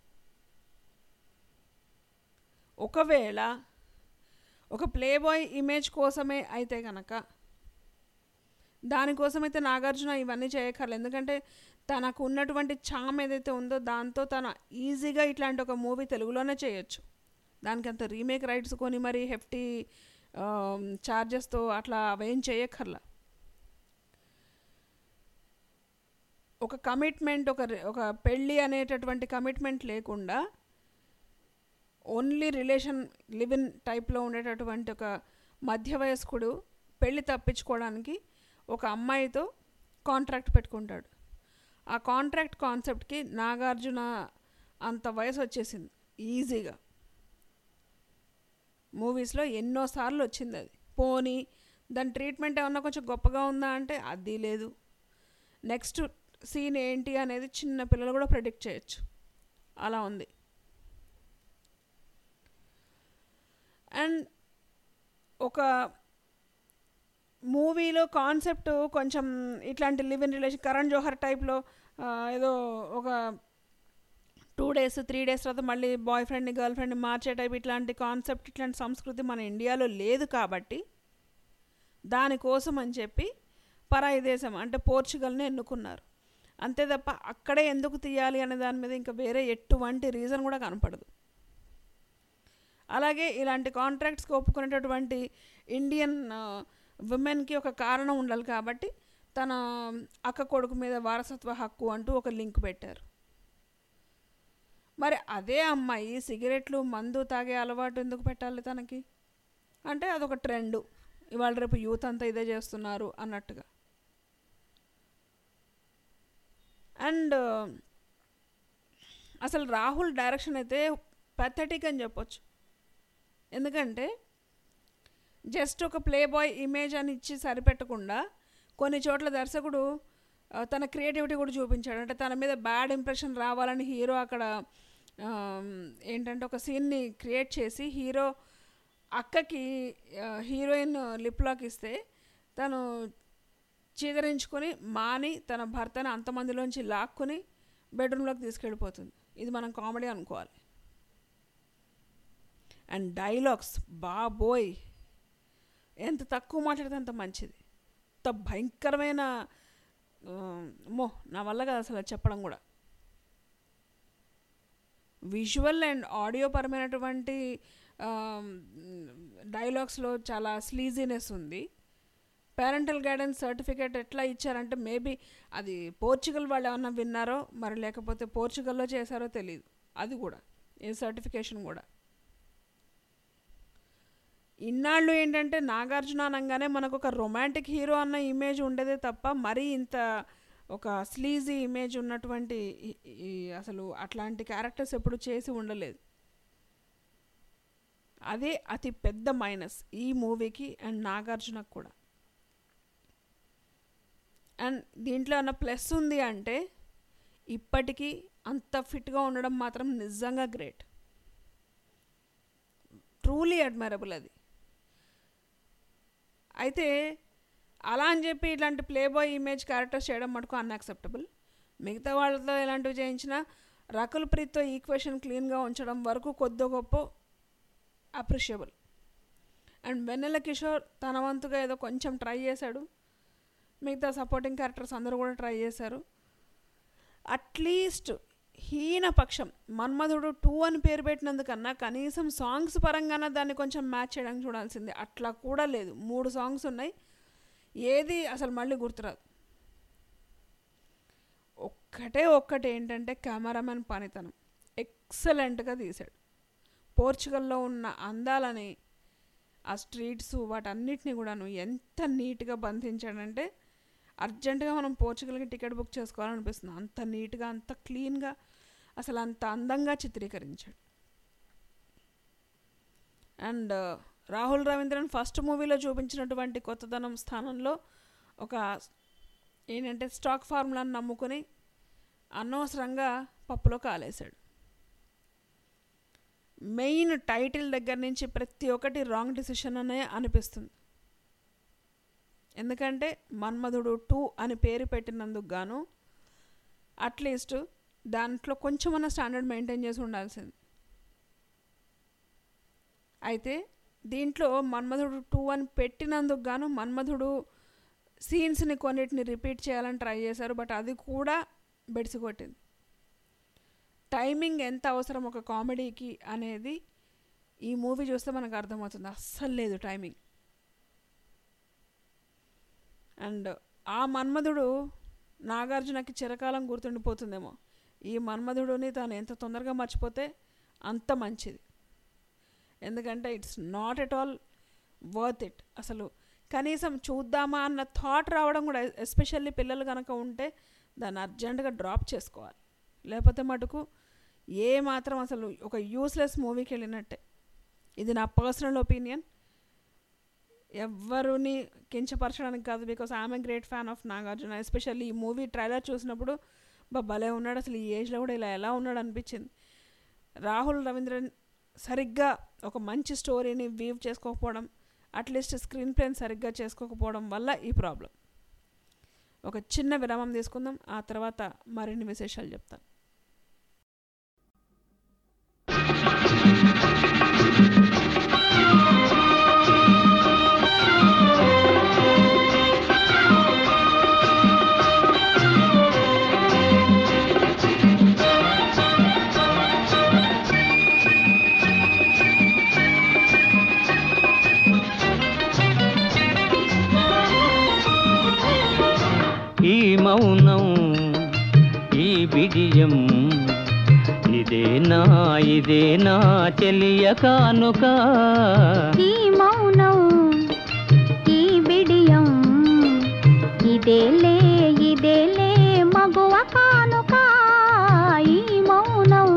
ఒకవేళ ఒక ప్లే బాయ్ ఇమేజ్ కోసమే అయితే కనుక దానికోసమైతే నాగార్జున ఇవన్నీ చేయక్కర్లేదు ఎందుకంటే తనకు ఉన్నటువంటి చామ్ ఏదైతే ఉందో దాంతో తన ఈజీగా ఇట్లాంటి ఒక మూవీ తెలుగులోనే చేయొచ్చు దానికి అంత రీమేక్ రైట్స్ కొని మరి హెఫ్టీ ఛార్జెస్తో అట్లా అవేం చేయక్కర్లా ఒక కమిట్మెంట్ ఒక రి- ఒక పెళ్ళి అనేటటువంటి కమిట్మెంట్ లేకుండా ఓన్లీ రిలేషన్ లివ్ ఇన్ టైప్లో ఉండేటటువంటి ఒక మధ్య వయస్కుడు పెళ్ళి తప్పించుకోవడానికి ఒక అమ్మాయితో కాంట్రాక్ట్ పెట్టుకుంటాడు ఆ కాంట్రాక్ట్ కాన్సెప్ట్కి నాగార్జున అంత వయసు వచ్చేసింది ఈజీగా మూవీస్లో ఎన్నోసార్లు వచ్చింది అది పోనీ దాని ట్రీట్మెంట్ ఏమన్నా కొంచెం గొప్పగా ఉందా అంటే అది లేదు నెక్స్ట్ సీన్ ఏంటి అనేది చిన్న పిల్లలు కూడా ప్రెడిక్ట్ చేయొచ్చు అలా ఉంది అండ్ ఒక మూవీలో కాన్సెప్ట్ కొంచెం ఇట్లాంటి live in relation Karan Johar టైప్లో ఏదో ఒక టూ డేస్ త్రీ డేస్ తర్వాత మళ్ళీ బాయ్ ఫ్రెండ్ని గర్ల్ ఫ్రెండ్ని మార్చే టైప్ ఇట్లాంటి కాన్సెప్ట్ ఇట్లాంటి సంస్కృతి మన ఇండియాలో లేదు కాబట్టి దానికోసం అని చెప్పి పరాయి దేశం అంటే పోర్చుగల్ని ఎన్నుకున్నారు అంతే తప్ప అక్కడే ఎందుకు తీయాలి అనే దాని మీద ఇంకా వేరే ఎటువంటి రీజన్ కూడా కనపడదు అలాగే ఇలాంటి కాంట్రాక్ట్స్కి ఒప్పుకునేటటువంటి ఇండియన్ విమెన్కి ఒక కారణం ఉండాలి కాబట్టి తన అక్క కొడుకు మీద వారసత్వ హక్కు అంటూ ఒక లింక్ పెట్టారు మరి అదే అమ్మాయి సిగరెట్లు మందు తాగే అలవాటు ఎందుకు పెట్టాలి తనకి అంటే అదొక ట్రెండ్ ఇవాళ రేపు యూత్ అంతా ఇదే చేస్తున్నారు అన్నట్టుగా అండ్ అసలు రాహుల్ డైరెక్షన్ అయితే పెథటిక్ అని చెప్పొచ్చు ఎందుకంటే జస్ట్ ఒక ప్లే బాయ్ ఇమేజ్ అని ఇచ్చి సరిపెట్టకుండా కొన్ని చోట్ల దర్శకుడు ఆ, తన క్రియేటివిటీ కూడా చూపించాడు అంటే తన మీద బ్యాడ్ ఇంప్రెషన్ రావాలని హీరో అక్కడ ఆ, ఏంటంటే ఒక సీన్ని క్రియేట్ చేసి హీరో అక్కకి ఆ, హీరోయిన్ లిప్ లాక్ ఇస్తే తను చీదరించుకొని మాని తన భర్తను అంతమందిలోంచి లాక్కుని బెడ్రూమ్లోకి తీసుకెళ్ళిపోతుంది ఇది మనం కామెడీ అనుకోవాలి అండ్ డైలాగ్స్ బాబోయ్ ఎంత తక్కువ మాట్లాడితే అంత మంచిది అంత భయంకరమైన ఆ, మో నా వల్ల కాదు అసలు అది చెప్పడం కూడా విజువల్ అండ్ ఆడియో పరమైనటువంటి డైలాగ్స్లో చాలా స్లీజీనెస్ ఉంది పేరెంటల్ గైడెన్స్ సర్టిఫికేట్ ఎట్లా ఇచ్చారంటే మేబీ అది పోర్చుగల్ వాళ్ళు ఏమన్నా విన్నారో మరి లేకపోతే పోర్చుగల్లో చేశారో తెలియదు అది కూడా ఏ సర్టిఫికేషన్ కూడా ఇన్నాళ్ళు ఏంటంటే నాగార్జున అనగానే మనకు ఒక రొమాంటిక్ హీరో అన్న ఇమేజ్ ఉండేదే తప్ప మరీ ఇంత ఒక స్లీజీ ఇమేజ్ ఉన్నటువంటి ఈ- ఈ అసలు అట్లాంటి క్యారెక్టర్స్ ఎప్పుడు చేసి ఉండలేదు అదే అతి పెద్ద మైనస్ ఈ మూవీకి అండ్ నాగార్జునకు కూడా అండ్ దీంట్లో ఏమన్నా ప్లస్ ఉంది అంటే ఇప్పటికీ అంత ఫిట్గా ఉండడం మాత్రం నిజంగా గ్రేట్ ట్రూలీ అడ్మైరబుల్ అది అయితే అలా అని చెప్పి ఇట్లాంటి ప్లే బాయ్ ఇమేజ్ క్యారెక్టర్స్ చేయడం మటుకు అన్యాక్సెప్టబుల్ మిగతా వాళ్ళతో ఇలాంటివి చేయించినా రకుల్ ప్రీత్తో ఈక్వేషన్ క్లీన్గా ఉంచడం వరకు కొద్ది గొప్ప అప్రిషియబుల్ అండ్ వెన్నెల కిషోర్ తన వంతుగా ఏదో కొంచెం ట్రై చేశాడు మిగతా సపోర్టింగ్ క్యారెక్టర్స్ అందరూ కూడా ట్రై చేశారు అట్లీస్ట్ హీన పక్షం మన్మధుడు టూ అని పేరు పెట్టినందుకన్నా కనీసం సాంగ్స్ పరంగానే దాన్ని కొంచెం మ్యాచ్ చేయడానికి చూడాల్సింది అట్లా కూడా లేదు మూడు సాంగ్స్ ఉన్నాయి ఏది అసలు మళ్ళీ గుర్తురాదు ఒక్కటే ఒక్కటి ఏంటంటే కెమెరామెన్ పనితనం ఎక్సలెంట్గా తీశాడు పోర్చుగల్లో ఉన్న అందాలని ఆ స్ట్రీట్స్ వాటన్నిటిని కూడాను ఎంత నీట్గా బంధించాడంటే అర్జెంటుగా మనం పోర్చుగల్కి టికెట్ బుక్ చేసుకోవాలనిపిస్తుంది అంత నీట్గా అంత క్లీన్గా అసలు అంత అందంగా చిత్రీకరించాడు అండ్ రాహుల్ రవీంద్రన్ ఫస్ట్ మూవీలో చూపించినటువంటి కొత్తదనం స్థానంలో ఒక ఏంటంటే స్టాక్ ఫార్ములాని నమ్ముకొని అనవసరంగా పప్పులో కాలేశాడు మెయిన్ టైటిల్ దగ్గర నుంచి ప్రతి ఒక్కటి రాంగ్ డిసిషన్ అనే అనిపిస్తుంది ఎందుకంటే మన్మధుడు టూ అని పేరు పెట్టినందుకు గాను అట్లీస్ట్ దాంట్లో కొంచెమన్నా స్టాండర్డ్ మెయింటైన్ చేసి ఉండాల్సింది అయితే దీంట్లో మన్మధుడు టూ అని పెట్టినందుకు గాను మన్మధుడు సీన్స్ని కొన్నిటిని రిపీట్ చేయాలని ట్రై చేశారు బట్ అది కూడా బెడిసి కొట్టింది టైమింగ్ ఎంత అవసరం ఒక కామెడీకి అనేది ఈ మూవీ చూస్తే మనకు అర్థమవుతుంది అస్సలు లేదు టైమింగ్ అండ్ ఆ మన్మధుడు నాగార్జునకి చిరకాలం గుర్తుండిపోతుందేమో ఈ మన్మధుడుని తాను ఎంత తొందరగా మర్చిపోతే అంత మంచిది ఎందుకంటే it's not at all worth it అసలు కనీసం చూద్దామా అన్న థాట్ రావడం కూడా ఎస్పెషల్లీ పిల్లలు కనుక ఉంటే దాన్ని అర్జెంటుగా డ్రాప్ చేసుకోవాలి లేకపోతే మటుకు ఏ మాత్రం అసలు ఒక యూస్లెస్ మూవీకి వెళ్ళినట్టే ఇది నా పర్సనల్ ఒపీనియన్ ఎవరిని కించపరచడానికి కాదు because I'm a great fan of Nagarjuna especially ఈ మూవీ ట్రైలర్ చూసినప్పుడు బా భలే ఉన్నాడు అసలు ఈ ఏజ్లో కూడా ఇలా ఎలా ఉన్నాడు అనిపించింది రాహుల్ రవీంద్రన్ సరిగ్గా ఒక మంచి స్టోరీని వీవ్ చేసుకోకపోవడం అట్లీస్ట్ స్క్రీన్ ప్లేని సరిగ్గా చేసుకోకపోవడం వల్ల ఈ ప్రాబ్లం ఒక చిన్న విరామం తీసుకుందాం ఆ తర్వాత మరిన్ని విశేషాలు చెప్తాను ఈ మౌనం ఈ బిడియం ఇదేనా ఇదేనా చెలియ కానుక ఈ మౌనం ఈ బిడియం ఇదేలే ఇదేలే మగువ కానుక ఈ మౌనం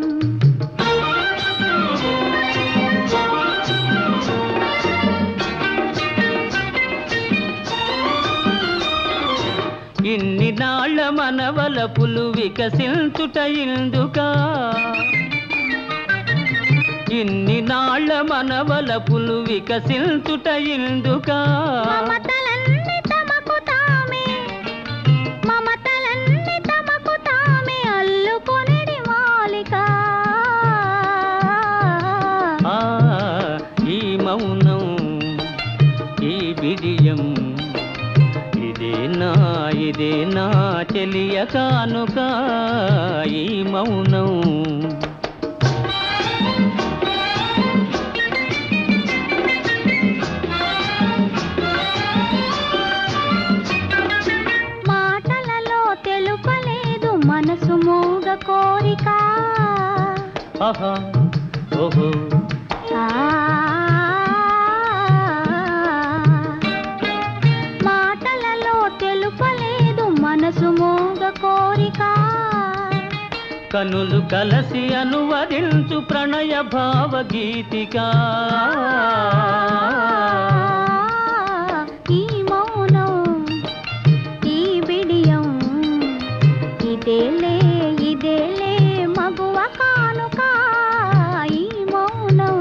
ఇన్ని నాళ్ళ మనవలపులు వికసించుట ఇందుకా ఇన్ని నాళ్ళ మనవలపులు వికసించుట ఇందుకా మమతలన్నీ తమకు తామే మమతలన్నీ తమకు తామే అల్లుకొనిడి మాలిక ఆ ఈ మౌనం ఈ బిడియం ఇదేనా ఇదేనా చెలియ కానుక ఈ మౌనం మాటలలో తెలుపలేదు మనసు మూగ కోరిక ఆహా ఓహో ఆ మాటలలో తెలుపలేదు మనసు మూగ కోరిక కనులు కలసి అనువదించు ప్రణయ భావగీతిక ఈ మౌనం ఈ బిడియం ఇదేలే ఇదేలే మగువ కానుక ఈ మౌనం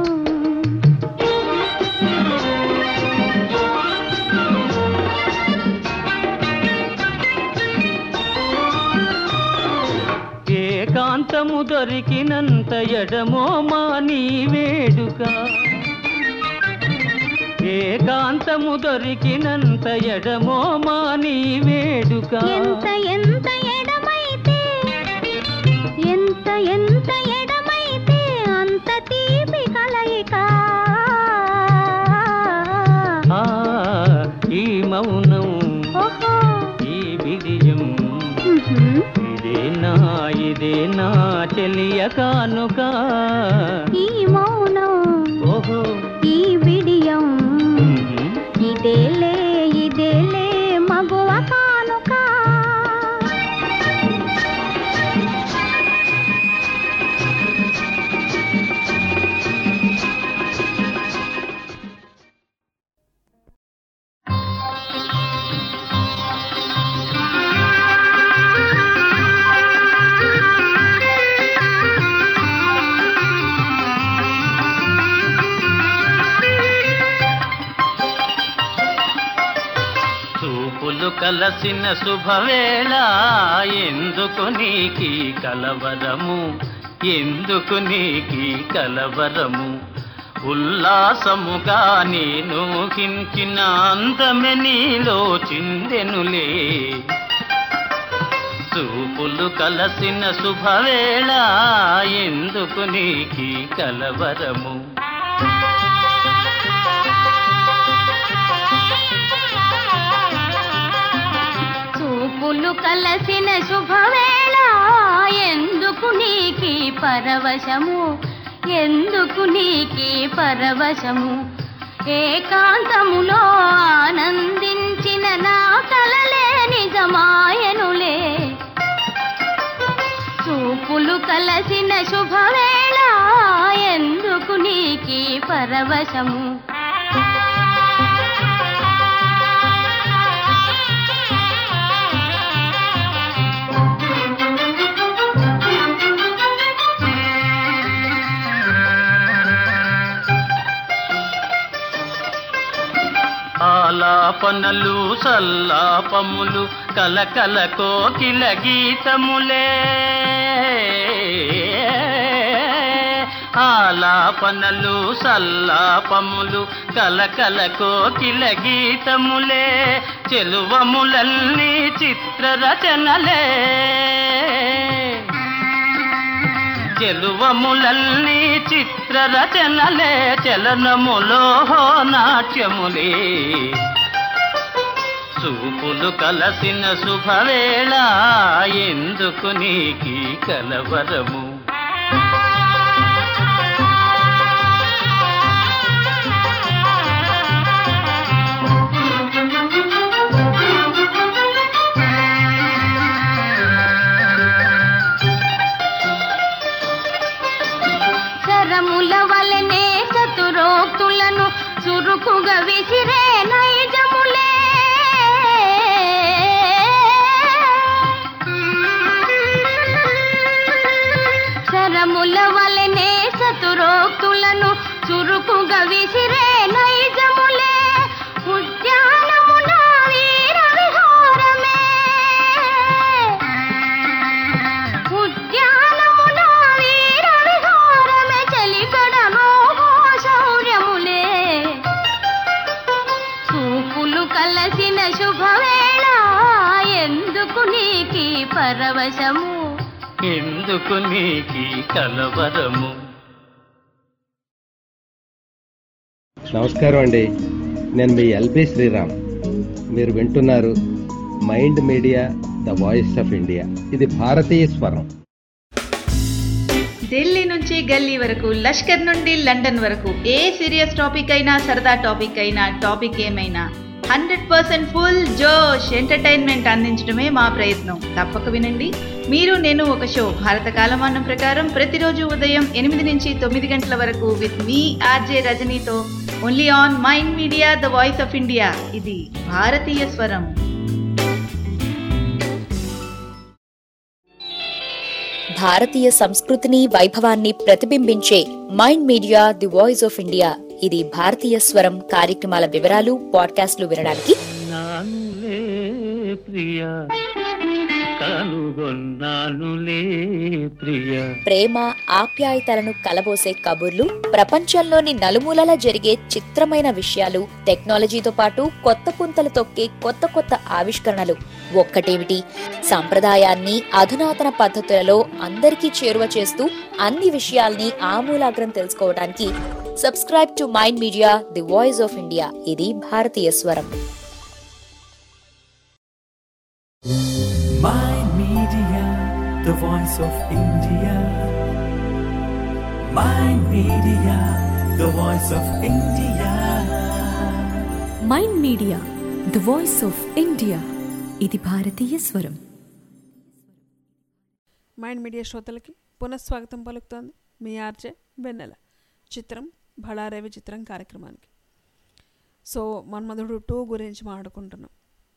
ఏకాంతము దొరికినంత ఎడమో మా నీ వేడుక ఏకాంతము దొరికినంత ఎడమో మా నీ వేడుక ఎంత ఎంత ఎడమైతే ఎంత ఎంత ఎడమైతే అంత తీపి కలయిక ఆ, ఈ మౌనం ఓహో ఈ విజయం ఉహుం. ఇదేనా ఇదేనా చెలియ కానుక ఈ మౌనం ఓహో ఈ బిడియం ఉహుం. ఇదేలే ఇదేలే మగువ కానుక కలసిన శుభవేళ ఎందుకు నీకి కలవరము ఎందుకు నీకి కలవరము ఉల్లాసముగా నేను హించిన అందమె నీలో చిందెనులే చూపులు కలసిన శుభవేళ ఎందుకు నీకి కలవరము చూపులు కలసిన శుభవేళ ఎందుకు నీకి పరవశము ఎందుకు నీకి పరవశము ఏకాంతములో ఆనందించిన నా కలలే నిజమాయనులే చూపులు కలసిన శుభవేళ ఎందుకు నీకి పరవశము ఆలాపనలు సల్లాపములు కలకల కోకిల గీతములే ఆలాపనలు సల్లాపములు కలకల కోకిల గీతములే చెలువములన్నీ చిత్ర రచనలే చెలువములన్నీ చిత్ర రచనలే చలనములో నాట్యములే చూపులు కలసిన శుభవేళ ఎందుకు నీకి కలవరము శరముల వలనే చతురోక్తులను చురుకుగా విసిరే నైజములే శరముల వలనే చతురోక్తులను చురుకుగా విసిరే నైజములే ఉద్యానమున వీర విహారమే ఉద్యానమున వీర విహారమే చలికడమో శౌర్యములే చూపులు కలసిన శుభవేళ ఎందుకు నీకి పరవశము ఎందుకు నీకి కలవరము నమస్కారం అండి నేను మీ ఎల్బి శ్రీరామ్ మీరు వింటున్నారు mind media the voice of India ఇది భారతీయ స్వరం ఢిల్లీ నుంచి గల్లీ వరకు లష్కర్ నుండి లండన్ వరకు ఏ సీరియస్ టాపిక్ అయినా సరదా టాపిక్ అయినా టాపిక్ ఏమైనా హండ్రెడ్ పర్సెంట్ ఫుల్ జోష్ ఎంటర్టైన్మెంట్ అందించడమే మా ప్రయత్నం తప్పక వినండి మీరు నేను ఒక షో భారత కాలమానం ప్రకారం ప్రతిరోజు ఉదయం ఎనిమిది నుంచి తొమ్మిది గంటల వరకు విత్ మీ ఆర్జే రజనీతో only on mind media the voice of India ఇది భారతీయ స్వరం భారతీయ సంస్కృతిని వైభవాన్ని ప్రతిబింబించే mind media the voice of India ఇది భారతీయ స్వరం కార్యక్రమాల వివరాలు పాడ్కాస్ట్లు వినడానికి నానులే ప్రియా కనుగొన్నానులే ప్రియా ప్రేమ ఆప్యాయతలను కలబోసే కబుర్లు ప్రపంచంలోని నలుమూలలా జరిగే చిత్రమైన విషయాలు టెక్నాలజీతో పాటు కొత్త పుంతలు తొక్కే కొత్త కొత్త ఆవిష్కరణలు ఒక్కటేమిటి సంప్రదాయాన్ని అధునాతన పద్ధతులలో అందరికీ చేరువ చేస్తూ అన్ని విషయాల్ని ఆమూలాగ్రం తెలుసుకోవడానికి subscribe to mind media the voice of India ఇది భారతీయ స్వరం Mind Media, the voice of India. Mind Media, the voice of India. Mind media the voice of India ఇది భారతీయ స్వరం మైండ్ మీడియా శ్రోతలకి పునఃస్వాగతం పలుకుతోంది మీ ఆర్జే వెన్నెల చిత్రం బళారేవి చిత్రం కార్యక్రమానికి సో మన్మధుడు టూ గురించి మాట్లాడుకుంటున్నాం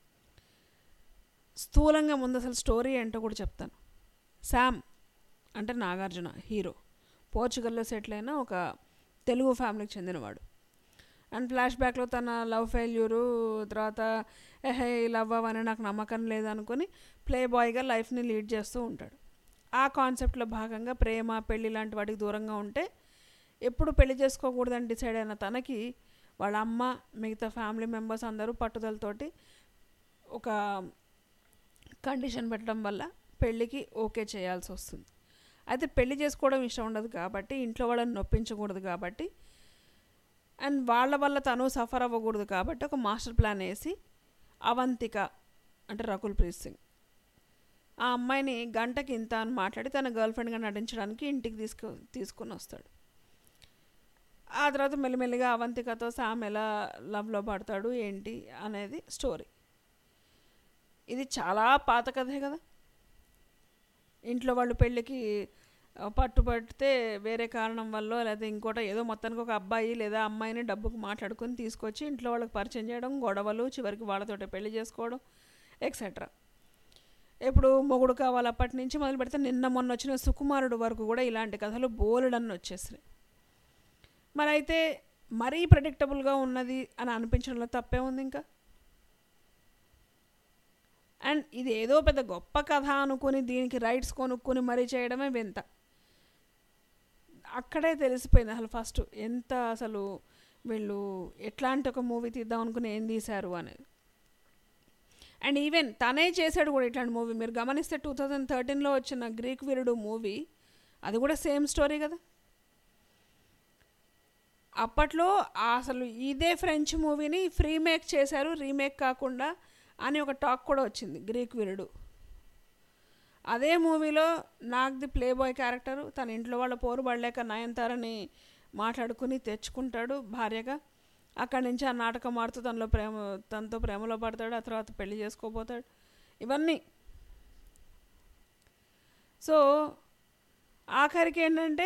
స్థూలంగా ముందు అసలు స్టోరీ ఏంటో కూడా చెప్తాను శామ్ అంటే నాగార్జున హీరో పోర్చుగల్లో సెటిల్ అయిన ఒక తెలుగు ఫ్యామిలీకి చెందినవాడు అండ్ ఫ్లాష్ బ్యాక్లో తన లవ్ ఫెయిల్యూరు తర్వాత ఎహే లవ్ అవని నాకు నమ్మకం లేదనుకుని ప్లే బాయ్గా లైఫ్ని లీడ్ చేస్తూ ఉంటాడు ఆ కాన్సెప్ట్లో భాగంగా ప్రేమ పెళ్ళి లాంటి వాటికి దూరంగా ఉంటే ఎప్పుడు పెళ్లి చేసుకోకూడదని డిసైడ్ అయిన తనకి వాళ్ళ అమ్మ మిగతా ఫ్యామిలీ మెంబర్స్ అందరూ పట్టుదలతోటి ఒక కండిషన్ పెట్టడం వల్ల పెళ్ళికి ఓకే చేయాల్సి వస్తుంది అయితే పెళ్లి చేసుకోవడం ఇష్టం ఉండదు కాబట్టి ఇంట్లో వాళ్ళని నొప్పించకూడదు కాబట్టి అండ్ వాళ్ళ వల్ల తను సఫర్ అవ్వకూడదు కాబట్టి ఒక మాస్టర్ ప్లాన్ వేసి అవంతిక అంటే రకుల్ ప్రీత్ సింగ్ ఆ అమ్మాయిని గంటకి ఇంత అని మాట్లాడి తన గర్ల్ ఫ్రెండ్గా నటించడానికి ఇంటికి తీసుకు తీసుకుని వస్తాడు ఆ తర్వాత మెల్లిమెల్లిగా అవంతికతో సామ్ ఎలా లవ్లో పడతాడు ఏంటి అనేది స్టోరీ ఇది చాలా పాత కథే కదా ఇంట్లో వాళ్ళు పెళ్ళికి ఆ, పట్టుబడితే వేరే కారణం వల్ల లేదా ఇంకోట ఏదో మొత్తానికి ఒక అబ్బాయి లేదా అమ్మాయిని డబ్బుకు మాట్లాడుకొని తీసుకొచ్చి ఇంట్లో వాళ్ళకి పరిచయం చేయడం గొడవలు చివరికి వాళ్ళతోటే పెళ్లి చేసుకోవడం ఎక్సెట్రా ఇప్పుడు మొగుడు కావాలి అప్పటి నుంచి మొదలు పెడితే నిన్న మొన్న వచ్చిన సుకుమారుడు వరకు కూడా ఇలాంటి కథలు బోలెడన్ని వచ్చేసినాయి మరి అయితే మరీ ప్రెడిక్టబుల్గా ఉన్నది అని అనిపించడంలో తప్పే ఉంది ఇంకా అండ్ ఇది ఏదో పెద్ద గొప్ప కథ అనుకుని దీనికి రైట్స్ కొనుక్కొని మరీ చేయడమే వింత అక్కడే తెలిసిపోయింది అసలు ఫస్ట్ ఎంత అసలు వీళ్ళు ఎట్లాంటి ఒక మూవీ తీద్దాం అనుకుని ఏం తీశారు అనేది అండ్ ఈవెన్ తనే చేశాడు కూడా ఇట్లాంటి మూవీ మీరు గమనిస్తే టూ థౌజండ్ థర్టీన్లో వచ్చిన గ్రీక్ వీరుడు మూవీ అది కూడా సేమ్ స్టోరీ కదా అప్పట్లో అసలు ఇదే ఫ్రెంచ్ మూవీని ఫ్రీమేక్ చేశారు రీమేక్ కాకుండా అని ఒక టాక్ కూడా వచ్చింది గ్రీక్ వీరుడు అదే మూవీలో Nag the playboy character తన ఇంట్లో వాళ్ళ పోరు పడలేక నయనతారని మాట్లాడుకుని తెచ్చుకుంటాడు భార్యగా అక్కడి నుంచి ఆ నాటకం ఆడుతూ తనలో ప్రేమ తనతో ప్రేమలో పడతాడు ఆ తర్వాత పెళ్లి చేసుకోపోతాడు ఇవన్నీ సో ఆఖరికి ఏంటంటే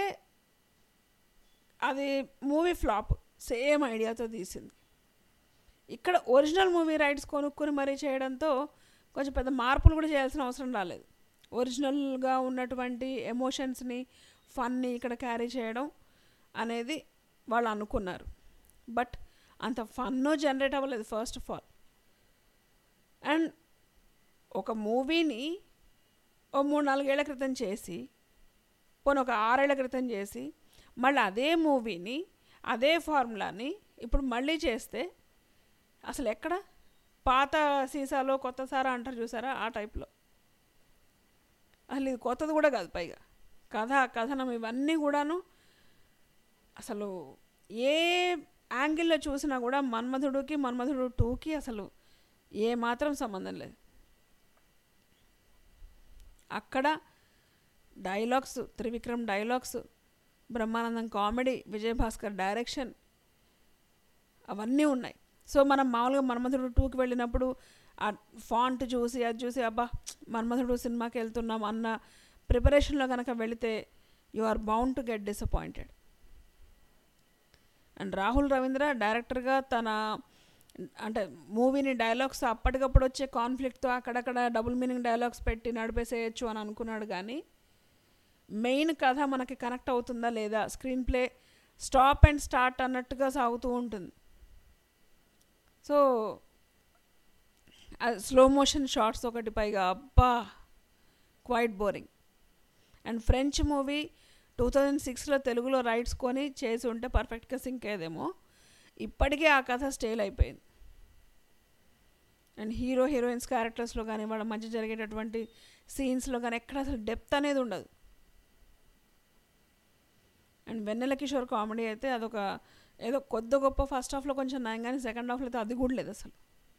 అది మూవీ ఫ్లాప్ సేమ్ ఐడియాతో తీసింది ఇక్కడ ఒరిజినల్ మూవీ రైట్స్ కొనుక్కొని మరీ చేయడంతో కొంచెం పెద్ద మార్పులు కూడా చేయాల్సిన అవసరం రాలేదు ఒరిజినల్గా ఉన్నటువంటి ఎమోషన్స్ని ఫన్ని ఇక్కడ క్యారీ చేయడం అనేది వాళ్ళు అనుకున్నారు బట్ అంత ఫన్నో జనరేట్ అవ్వలేదు ఫస్ట్ ఆఫ్ ఆల్ అండ్ ఒక మూవీని ఓ మూడు నాలుగేళ్ల క్రితం చేసి పోనీ ఒక ఆరేళ్ల క్రితం చేసి మళ్ళీ అదే మూవీని అదే ఫార్ములాని ఇప్పుడు మళ్ళీ చేస్తే అసలు ఎక్కడ పాత సీసాలో కొత్త సారా అంటారు చూసారా ఆ టైప్లో అసలు ఇది కొత్తది కూడా కాదు పైగా కథ కథనం ఇవన్నీ కూడాను అసలు ఏ యాంగిల్లో చూసినా కూడా మన్మధుడికి మన్మధుడు టూకి అసలు ఏ మాత్రం సంబంధం లేదు అక్కడ dialogues Trivikram dialogues Brahmanandam comedy Vijayabhaskar direction అవన్నీ ఉన్నాయి సో మనం మామూలుగా మన్మధుడు టూకి వెళ్ళినప్పుడు ఆ ఫాంట్ చూసి అది చూసి అబ్బా మన్మధుడు సినిమాకి వెళ్తున్నాం అన్న ప్రిపరేషన్లో కనుక వెళితే you are bound to get disappointed and Rahul Ravindra డైరెక్టర్గా తన అంటే మూవీని డైలాగ్స్ అప్పటికప్పుడు వచ్చే కాన్ఫ్లిక్ట్తో అక్కడక్కడ డబుల్ మీనింగ్ డైలాగ్స్ పెట్టి నడిపేసేయచ్చు అని అనుకున్నాడు కానీ మెయిన్ కథ మనకి కనెక్ట్ అవుతుందా లేదా screenplay stop and start అన్నట్టుగా సాగుతూ ఉంటుంది సో స్లో మోషన్ షార్ట్స్ ఒకటి పైగా అబ్బా quite boring and French movie two thousand సిక్స్లో తెలుగులో రైట్స్ కొని చేసి ఉంటే పర్ఫెక్ట్గా సింక్ అయ్యేదేమో ఇప్పటికే ఆ కథ స్టేల్ అయిపోయింది అండ్ హీరో హీరోయిన్స్ క్యారెక్టర్స్లో కానీ వాళ్ళ మధ్య జరిగేటటువంటి సీన్స్లో కానీ ఎక్కడ అసలు డెప్త్ అనేది ఉండదు అండ్ వెన్నెల కిషోర్ కామెడీ అయితే అదొక ఏదో కొద్ది గొప్ప ఫస్ట్ హాఫ్లో కొంచెం నయం కానీ సెకండ్ హాఫ్లో అయితే అది కూడా లేదు అసలు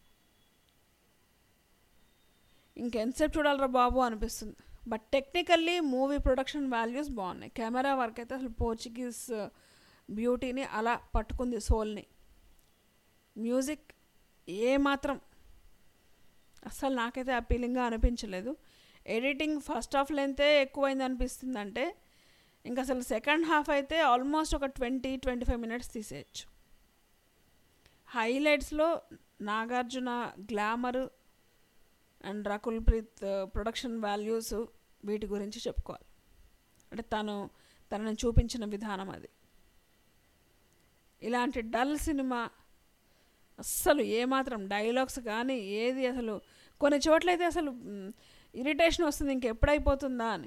ఇంకెంతసేపు చూడాలరా బాబు అనిపిస్తుంది but technically movie production values బాగున్నాయి కెమెరా వర్క్ అయితే అసలు పోర్చుగీస్ బ్యూటీని అలా పట్టుకుంది సోల్ని మ్యూజిక్ ఏమాత్రం అస్సలు నాకైతే అపీలింగ్గా అనిపించలేదు ఎడిటింగ్ ఫస్ట్ హాఫ్ లెంతే ఎక్కువైంది అనిపిస్తుంది అంటే ఇంకా అసలు సెకండ్ హాఫ్ అయితే ఆల్మోస్ట్ ఒక ట్వంటీ ట్వంటీ ఫైవ్ మినిట్స్ తీసేయచ్చు హైలైట్స్లో Nagarjuna glamour and Rakul Preet production values వీటి గురించి చెప్పుకోవాలి అంటే తను తనని చూపించిన విధానం అది ఇలాంటి డల్ సినిమా అస్సలు ఏమాత్రం డైలాగ్స్ కానీ ఏది అసలు కొన్ని చోట్లయితే అసలు ఇరిటేషన్ వస్తుంది ఇంకెప్పుడైపోతుందా అని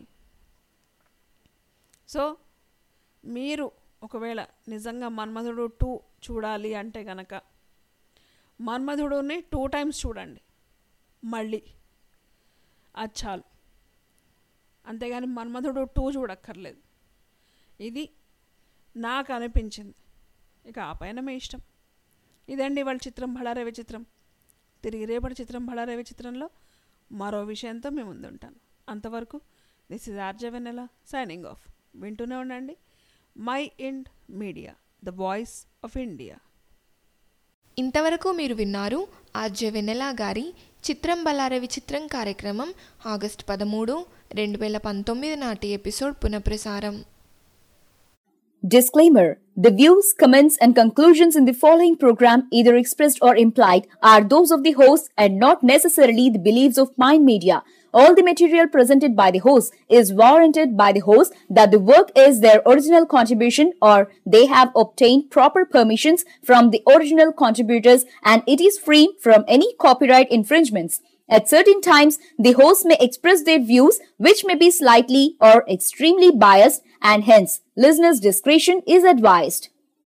సో మీరు ఒకవేళ నిజంగా మన్మధుడు టూ చూడాలి అంటే గనక మన్మధుడుని టూ టైమ్స్ చూడండి మళ్ళీ అది చాలు అంతేగాని మన్మధుడు టూ చూడక్కర్లేదు ఇది నాకు అనిపించింది ఇక ఆ పైన మీ ఇష్టం ఇదండి వాళ్ళ చిత్రం బళారవి చిత్రం తిరిగి రేపటి చిత్రం బళారవి చిత్రంలో మరో విషయంతో మేము ముందుంటాను అంతవరకు this is RJ Vennela signing off వింటూనే ఉండండి mind media the voice of India ఇంతవరకు మీరు విన్నారు ఆర్జే వెన్నెల గారి చిత్రం బలారవి చిత్రం కార్యక్రమం ఆగస్టు పదమూడు రెండు వేల పంతొమ్మిది నాటి ఎపిసోడ్ పునఃప్రసారం Disclaimer The views, comments, and conclusions in the following program, either expressed or implied, are those of the host and not necessarily the beliefs of Mind Media. All the material presented by the host is warranted by the host that the work is their original contribution or they have obtained proper permissions from the original contributors and it is free from any copyright infringements. At certain times, the host may express their views which may be slightly or extremely biased and hence listeners' discretion is advised.